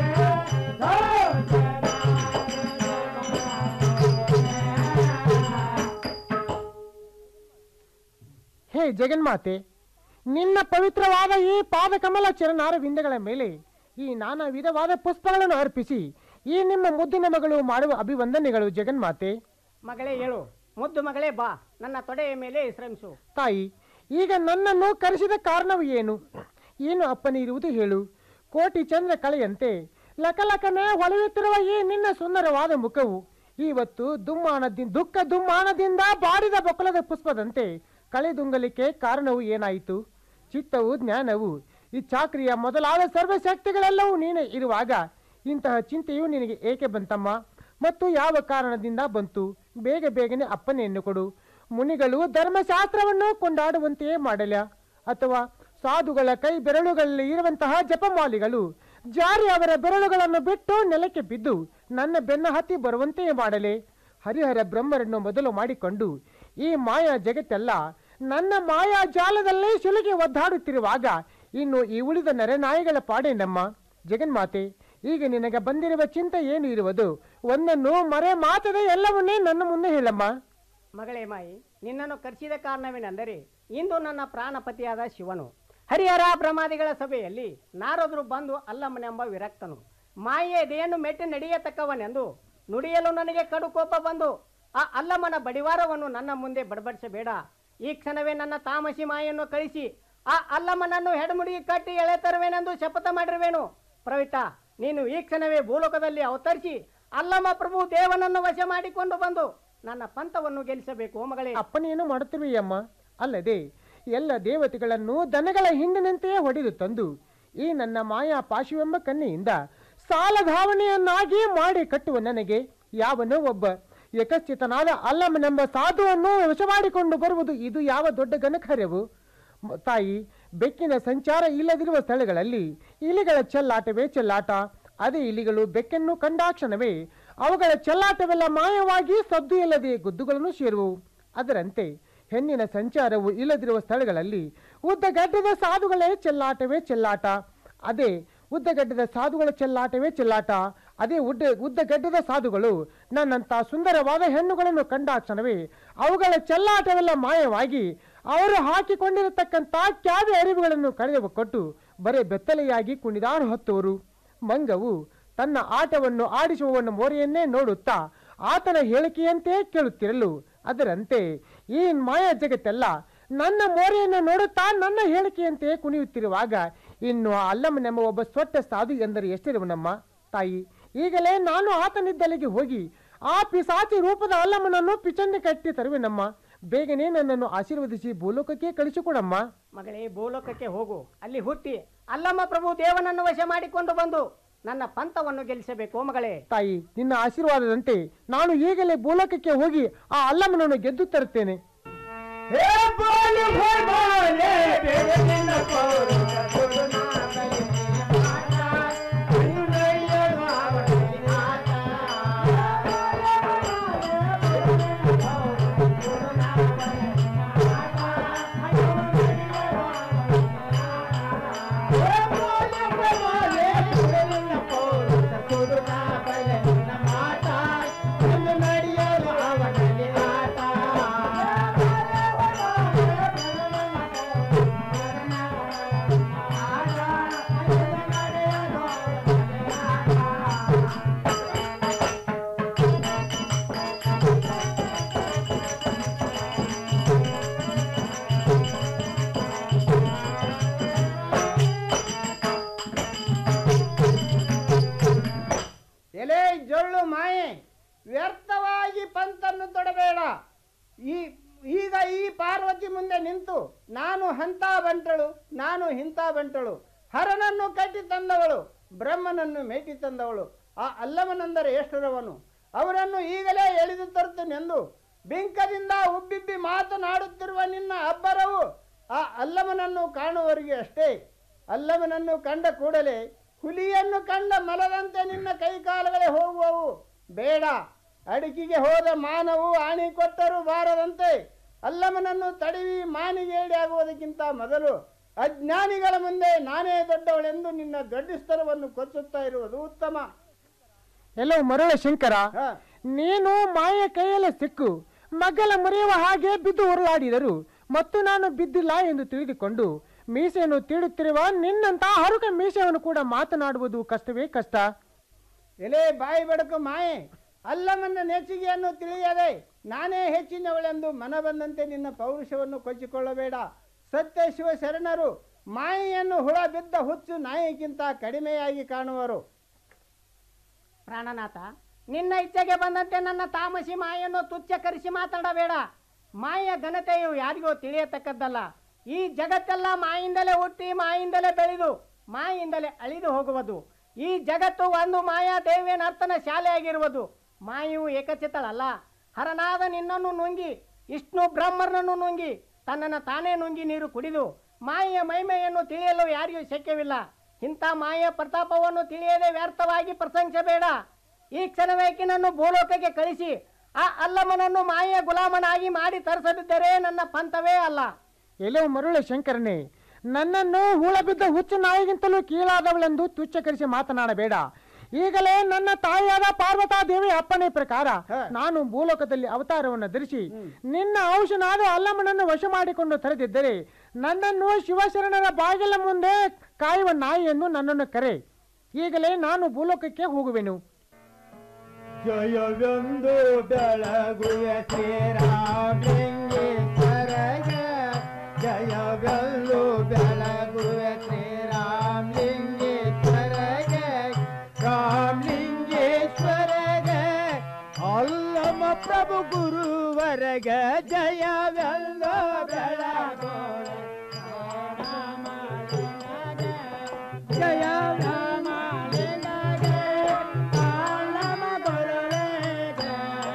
ಹೇ ಜಗನ್ಮಾತೆ ನಿನ್ನ ಪವಿತ್ರವಾದ ಈ ಪಾದಕಮಲ ಚರಣಾರ ವಿಂದಗಳ ಮೇಲೆ ಈ ನಾನಾ ವಿಧವಾದ ಪುಷ್ಪಗಳನ್ನು ಅರ್ಪಿಸಿ ಈ ನಿಮ್ಮ ಮುದ್ದಿನ ಮಗಳು ಮಾಡುವ ಅಭಿವಂದನೆಗಳು ಜಗನ್ಮಾತೆ ಮಗಳೇ ಹೇಳು ಮುದ್ದು ಮಗಳೇ ಬಾ ನನ್ನ ತೊಡೆಯ ಮೇಲೆ ಶ್ರಮಿಸು ತಾಯಿ ಈಗ ನನ್ನನ್ನು ಕರೆಸಿದ ಕಾರಣವು ಏನು ಏನು ಅಪ್ಪನೇ ಇರುವುದು ಹೇಳು ಕೋಟಿ ಚಂದ್ರ ಕಳೆಯಂತೆ ಲಕಲಕನೆ ಹೊಳೆಯುತ್ತಿರುವ ಈ ನಿನ್ನ ಸುಂದರವಾದ ಮುಖವು ಇವತ್ತು ದುಮ್ಮಾನದಿಂದ ದುಃಖ ದುಮ್ಮಾನದಿಂದ ಬಾಡಿದ ಬೊಕ್ಕಲದ ಪುಷ್ಪದಂತೆ ಕಳೆದುಂಗಲಿಕ್ಕೆ ಕಾರಣವು ಏನಾಯಿತು ಚಿತ್ತವು ಜ್ಞಾನವು ಈ ಚಾಕ್ರಿಯ ಮೊದಲಾದ ಸರ್ವಶಕ್ತಿಗಳೆಲ್ಲವೂ ನೀನೇ ಇರುವಾಗ ಇಂತಹ ಚಿಂತೆಯು ನಿನಗೆ ಏಕೆ ಬಂತಮ್ಮ ಮತ್ತು ಯಾವ ಕಾರಣದಿಂದ ಬಂತು ಬೇಗ ಬೇಗನೆ ಅಪ್ಪನೆಯನ್ನು ಕೊಡು ಮುನಿಗಳು ಧರ್ಮಶಾಸ್ತ್ರವನ್ನು ಕೊಂಡಾಡುವಂತೆಯೇ ಮಾಡಲ ಅಥವಾ ಸಾಧುಗಳ ಕೈ ಬೆರಳುಗಳಲ್ಲಿ ಇರುವಂತಹ ಜಪಮಾಲಿಗಳು ಜಾರಿ ಅವರ ಬೆರಳುಗಳನ್ನು ಬಿಟ್ಟು ನೆಲಕ್ಕೆ ಬಿದ್ದು ನನ್ನ ಬೆನ್ನ ಹತ್ತಿ ಬರುವಂತೆಯೇ ಮಾಡಲೆ ಹರಿಹರ ಬ್ರಹ್ಮರನ್ನು ಮೊದಲು ಮಾಡಿಕೊಂಡು ಈ ಮಾಯಾ ಜಗತ್ತೆಲ್ಲ ನನ್ನ ಮಾಯಾ ಜಾಲದಲ್ಲೇ ಸುಲಿಗೆ ಒದ್ದಾಡುತ್ತಿರುವಾಗ ಇನ್ನು ಈ ಉಳಿದ ನರನಾಯಿಗಳ ಪಾಡೇನಮ್ಮ ಜಗನ್ಮಾತೆ ಈಗ ನಿನಗೆ ಬಂದಿರುವ ಚಿಂತೆ ಏನು ಇರುವುದು ಒಂದನ್ನು ಮರೆ ಮಾತದೆ ಎಲ್ಲವನ್ನೇ ನನ್ನ ಮುಂದೆ ಹೇಳಮ್ಮ ಮಗಳೇ ಮಾಯಿ ನಿನ್ನನ್ನು ಕರೆಸಿದ ಕಾರಣವೇನೆಂದರೆ ಇಂದು ನನ್ನ ಪ್ರಾಣಪತಿಯಾದ ಶಿವನು ಹರಿಹರ ಬ್ರಹ್ಮಾದಿಗಳ ಸಭೆಯಲ್ಲಿ ನಾರದರು ಬಂದು ಅಲ್ಲಮ್ಮನೆಂಬ ವಿರಕ್ತನು ಮಾಯೆ ಎದೆಯನ್ನು ಮೆಟ್ಟಿ ನಡೆಯತಕ್ಕವನೆಂದು ನುಡಿಯಲು ನನಗೆ ಕಡು ಕೋಪ ಬಂದು ಆ ಅಲ್ಲಮ್ಮನ ಬಡಿವಾರವನ್ನು ನನ್ನ ಮುಂದೆ ಬಡಬಡಿಸಬೇಡ ಈ ಕ್ಷಣವೇ ನನ್ನ ತಾಮಸಿ ಮಾಯನ್ನು ಕಳಿಸಿ ಆ ಅಲ್ಲಮ್ಮನನ್ನು ಹೆಡಮುಡಿ ಕಟ್ಟಿ ಎಳೆ ತರುವೆನೆಂದು ಶಪಥ ಮಾಡಿರುವೆನು ಪ್ರವಿತ ನೀನು ಈ ಕ್ಷಣವೇ ಭೂಲೋಕದಲ್ಲಿ ಅವತರಿಸಿ ಅಲ್ಲಮ್ಮ ಪ್ರಭು ದೇವನನ್ನು ವಶ ಮಾಡಿಕೊಂಡು ಬಂದು ನನ್ನ ಪಂಥವನ್ನು ಗೆಲ್ಲಿಸಬೇಕು ಓ ಮಗಳೇ ಅಪ್ಪನೇನು ಮಾಡುತ್ತಿರುವೆಯಮ್ಮ ಅಲ್ಲದೆ ಎಲ್ಲ ದೇವತೆಗಳನ್ನು ದನಗಳ ಹಿಂದಿನಂತೆಯೇ ಹೊಡೆದು ತಂದು ಈ ನನ್ನ ಮಾಯಾ ಪಾಶುವೆಂಬ ಕನ್ನೆಯಿಂದ ಸಾಲಧಾವಣೆಯನ್ನಾಗಿ ಮಾಡಿ ಕಟ್ಟುವ ನನಗೆ ಯಾವನೋ ಒಬ್ಬ ಯಕಶ್ಚಿತನಾದ ಅಲ್ಲಮ್ಮನೆಂಬ ಸಾಧುವನ್ನು ವಶಮಾಡಿಕೊಂಡು ಬರುವುದು ಇದು ಯಾವ ದೊಡ್ಡ ಘನಕಾರ್ಯವು ಮ- ತಾಯಿ ಬೆಕ್ಕಿನ ಸಂಚಾರ ಇಲ್ಲದಿರುವ ಸ್ಥಳಗಳಲ್ಲಿ ಇಲಿಗಳ ಚೆಲ್ಲಾಟವೇ ಚೆಲ್ಲಾಟ ಅದೇ ಇಲಿಗಳು ಬೆಕ್ಕನ್ನು ಕಂಡಾಕ್ಷಣವೇ ಅವುಗಳ ಚೆಲ್ಲಾಟವೆಲ್ಲ ಮಾಯವಾಗಿ ಸದ್ದು ಇಲ್ಲದೆ ಗುದ್ದುಗಳನ್ನು ಸೇರುವು ಅದರಂತೆ ಹೆಣ್ಣಿನ ಸಂಚಾರವು ಇಲ್ಲದಿರುವ ಸ್ಥಳಗಳಲ್ಲಿ ಉದ್ದಗಡ್ಡದ ಸಾಧುಗಳೇ ಚೆಲ್ಲಾಟವೇ ಚೆಲ್ಲಾಟ ಅದೇ ಉದ್ದಗಡ್ಡದ ಸಾಧುಗಳ ಚೆಲ್ಲಾಟವೇ ಚೆಲ್ಲಾಟ ಅದೇ ಉದ್ದ ಉದ್ದ ಗಡ್ಡದ ಸಾಧುಗಳು ನನ್ನಂತ ಸುಂದರವಾದ ಹೆಣ್ಣುಗಳನ್ನು ಕಂಡಾಕ್ಷಣವೇ ಅವುಗಳ ಚೆಲ್ಲಾಟವೆಲ್ಲ ಮಾಯವಾಗಿ ಅವರು ಹಾಕಿಕೊಂಡಿರತಕ್ಕಂತ ಕ್ಯಾವೆ ಅರಿವುಗಳನ್ನು ಕಳೆದು ಕೊಟ್ಟು ಬರೇ ಬೆತ್ತಲೆಯಾಗಿ ಕುಣಿದಾರು ಹತ್ತುವರು ಮಂಗವು ತನ್ನ ಆಟವನ್ನು ಆಡಿಸುವವನ ಮೋರೆಯನ್ನೇ ನೋಡುತ್ತಾ ಆತನ ಹೇಳಿಕೆಯಂತೆ ಕೇಳುತ್ತಿರಲು ಅದರಂತೆ ಈ ಮಾಯಾ ಜಗತ್ತೆಲ್ಲ ನನ್ನ ಮೋರೆಯನ್ನು ನೋಡುತ್ತಾ ನನ್ನ ಹೇಳಿಕೆಯಂತೆ ಕುಣಿಯುತ್ತಿರುವಾಗ ಇನ್ನು ಆ ಅಲ್ಲಮ್ಮನೆಂಬ ಒಬ್ಬ ಸ್ವಟ್ಟ ಸಾಧು ಎಂದರೆ ಎಷ್ಟಿರುವನಮ್ಮ ತಾಯಿ ಈಗಲೇ ನಾನು ಆತನಿದ್ದಲ್ಲಿಗೆ ಹೋಗಿ ಆ ಪಿಸಾಚಿ ರೂಪದ ಅಲ್ಲಮ್ಮನನ್ನು ಪಿಚಂಡಿ ಕಟ್ಟಿ ತರುವೆನಮ್ಮ ಬೇಗನೆ ನನ್ನನ್ನು ಆಶೀರ್ವದಿಸಿ ಭೂಲೋಕಕ್ಕೆ ಕಳಿಸಿಕೊಡಮ್ಮ ಮಗಳೇ ಭೂಲೋಕಕ್ಕೆ ಹೋಗು ಅಲ್ಲಿ ಹುಟ್ಟಿ ಅಲ್ಲಮ್ಮ ಪ್ರಭು ದೇವನನ್ನು ವಶ ಮಾಡಿಕೊಂಡು ಬಂದು ನನ್ನ ಪಂಥವನ್ನು ಗೆಲ್ಲಿಸಬೇಕು ಮಗಳೇ ತಾಯಿ ನಿನ್ನ ಆಶೀರ್ವಾದದಂತೆ ನಾನು ಈಗಲೇ ಭೂಲೋಕಕ್ಕೆ ಹೋಗಿ ಆ ಅಲ್ಲಮ್ಮನನ್ನು ಗೆದ್ದು ತರುತ್ತೇನೆ ಹೇ ಬೋಲೆ ಹೇ ಬೋಲೆ ಬೇರೆ ನಿನ್ನ ಪೌರು ಕರುಣಾ ಬಲಿ ಮಾತಾ ಅನುನಯನು ಅವನಲ್ಲಿ ಆತ ಎಲೆ ಜೊಳ್ಳು ಮಾಯೆ ವ್ಯರ್ಥವಾಗಿ ಪಂತನ್ನು ತೊಡಬೇಡ ಈ ಈಗ ಈ ಪಾರ್ವತಿ ಮುಂದೆ ನಿಂತು ನಾನು ಹಂತ ಬಂಟಳು ನಾನು ಹಿಂತ ಬಂಟಳು ಹರನನ್ನು ಕಟ್ಟಿ ತಂದವಳು ಬ್ರಹ್ಮನನ್ನು ಮೇಟಿ ತಂದವಳು ಆ ಅಲ್ಲವನೆಂದರೆ ಎಷ್ಟರವನು ಅವರನ್ನು ಈಗಲೇ ಎಳೆದು ತರುತ್ತೇನೆಂದು ಬಿಂಕದಿಂದ ಉಬ್ಬಿಬ್ಬಿ ಮಾತನಾಡುತ್ತಿರುವ ನಿನ್ನ ಅಬ್ಬರವು ಆ ಅಲ್ಲಮನನ್ನು ಕಾಣುವವರಿಗೆ ಅಷ್ಟೇ ಅಲ್ಲಮನನ್ನು ಕಂಡ ಕೂಡಲೇ ಹುಲಿಯನ್ನು ಕಂಡ ಮಲದಂತೆ ನಿನ್ನ ಕೈಕಾಲುಗಳೇ ಹೋಗುವವು ಬೇಡ ಅಡಿಕೆಗೆ ಹೋದ ಮಾನವು ಆಣಿ ಕೊಟ್ಟರೂ ಬಾರದಂತೆ ಅಲ್ಲಮನನ್ನು ತಡವಿ ಮಾನಿಗೇಡಿ ಆಗುವುದಕ್ಕಿಂತ ಮೊದಲು ಅಜ್ಞಾನಿಗಳ ಮುಂದೆ ನಾನೇ ದೊಡ್ಡವಳೆಂದು ನಿನ್ನ ಗಡ್ಡಿಸ್ತರವನ್ನು ಕೊಚ್ಚುತ್ತಾ ಇರುವುದು ಉತ್ತಮ ಎಲ್ಲೋ ಮರಳ ಶಂಕರ ನೀನು ಮಾಯ ಕೈಯಲ್ಲೇ ಸಿಕ್ಕು ಮಗ್ಗಲ ಮರೆಯುವ ಹಾಗೆ ಬಿದ್ದು ಉರುಳಾಡಿದರು ಮತ್ತು ನಾನು ಬಿದ್ದಿಲ್ಲ ಎಂದು ತಿಳಿದುಕೊಂಡು ಮೀಸೆಯನ್ನು ತೀಡುತ್ತಿರುವ ನಿನ್ನಂತ ಹರುಕ ಮೀಸೆಯನ್ನು ಕೂಡ ಮಾತನಾಡುವುದು ಕಷ್ಟವೇ ಕಷ್ಟ ಎಲೆ ಬಾಯಿ ಬೆಳಕು ಮಾಯೆ ಅಲ್ಲಮನ್ನ ನೆಚ್ಚಿಗೆಯನ್ನು ತಿಳಿಯದೆ ನಾನೇ ಹೆಚ್ಚಿನವಳೆಂದು ಮನ ಬಂದಂತೆ ನಿನ್ನ ಪೌರುಷವನ್ನು ಕೊಚ್ಚಿಕೊಳ್ಳಬೇಡ ಸತ್ಯ ಶಿವ ಶರಣರು ಮಾಯೆಯನ್ನು ಹುಳ ಬಿದ್ದ ಹುಚ್ಚು ನಾಯಿಗಿಂತ ಕಡಿಮೆಯಾಗಿ ಕಾಣುವರು ಪ್ರಾಣನಾಥ ನಿನ್ನ ಇಚ್ಛೆಗೆ ಬಂದಂತೆ ನನ್ನ ತಾಮಸಿ ಮಾಯನ್ನು ತುಚ್ಛಕರಿಸಿ ಮಾತಾಡಬೇಡ ಮಾಯ ಘನತೆಯು ಯಾರಿಗೂ ತಿಳಿಯತಕ್ಕದ್ದಲ್ಲ ಈ ಜಗತ್ತೆಲ್ಲ ಮಾಯಿಂದಲೇ ಹುಟ್ಟಿ ಮಾಯಿಂದಲೇ ಬೆಳೆದು ಮಾಯಿಂದಲೇ ಅಳಿದು ಹೋಗುವುದು ಈ ಜಗತ್ತು ಒಂದು ಮಾಯಾ ದೇವಿಯ ನರ್ತನ ಶಾಲೆಯಾಗಿರುವುದು ಮಾಯವು ಏಕಚಿತ್ತಳಲ್ಲ ಹರನಾದ ನಿನ್ನನ್ನು ನುಂಗಿ ವಿಷ್ಣು ಬ್ರಹ್ಮರನನ್ನು ನುಂಗಿ ತನ್ನನ್ನು ತಾನೇ ನುಂಗಿ ನೀರು ಕುಡಿದು ಮಾಯೆಯ ಮಹಿಮೆಯನ್ನು ತಿಳಿಯಲು ಯಾರಿಗೂ ಶಕ್ಯವಿಲ್ಲ ಇಂಥ ಮಾಯೆಯ ಪ್ರತಾಪವನ್ನು ತಿಳಿಯದೆ ವ್ಯರ್ಥವಾಗಿ ಪ್ರಶಂಸಬೇಡ ಈ ಕ್ಷಣವೇಕಿನನ್ನು ಭೂಲೋಕಕ್ಕೆ ಕಳಿಸಿ ಆ ಅಲ್ಲಮ್ಮನನ್ನು ಮಾಯೆಯ ಗುಲಾಮನಾಗಿ ಮಾಡಿ ತರಿಸದಿದ್ದರೆ ನನ್ನ ಪಂಥವೇ ಅಲ್ಲ ಎಲ್ಲೋ ಮರುಳ ಶಂಕರನೇ ನನ್ನನ್ನು ಹೂಳ ಬಿದ್ದ ಹುಚ್ಚು ನಾಯಿಗಿಂತಲೂ ಕೀಳಾದವಳೆಂದು ತುಚ್ಛಕರಿಸಿ ಮಾತನಾಡಬೇಡ ಈಗಲೇ ನನ್ನ ತಾಯಿಯಾದ ಪಾರ್ವತಾ ದೇವಿ ಅಪ್ಪಣೆ ಪ್ರಕಾರ ನಾನು ಭೂಲೋಕದಲ್ಲಿ ಅವತಾರವನ್ನು ಧರಿಸಿ ನಿನ್ನ ಔಷನಾದ ಅಲ್ಲಮ್ಮನನ್ನು ವಶ ಮಾಡಿಕೊಂಡು ತರೆದಿದ್ದರೆ ನನ್ನನ್ನು ಶಿವಶರಣರ ಬಾಗಿಲ ಮುಂದೆ ಕಾಯುವ ನಾಯಿಯನ್ನು ನನ್ನನ್ನು ಕರೆ ಈಗಲೇ ನಾನು ಭೂಲೋಕಕ್ಕೆ ಹೋಗುವೆನು ಜಯವೆಂದು ಬೆಳಗುವ ಶ್ರೀರಾಮಲಿಂಗೇಶ್ವರಗ ಜಯವೆಂದು ಬೆಳಗುವ ಶ್ರೀರಾಮಲಿಂಗೇಶ್ವರಗ ರಾಮಲಿಂಗೇಶ್ವರಗ ಅಲ್ಲಮ ಪ್ರಭು ಗುರುವರಗ ಜಯವೆಂದು ಬೆಳಗುವ ಜಯ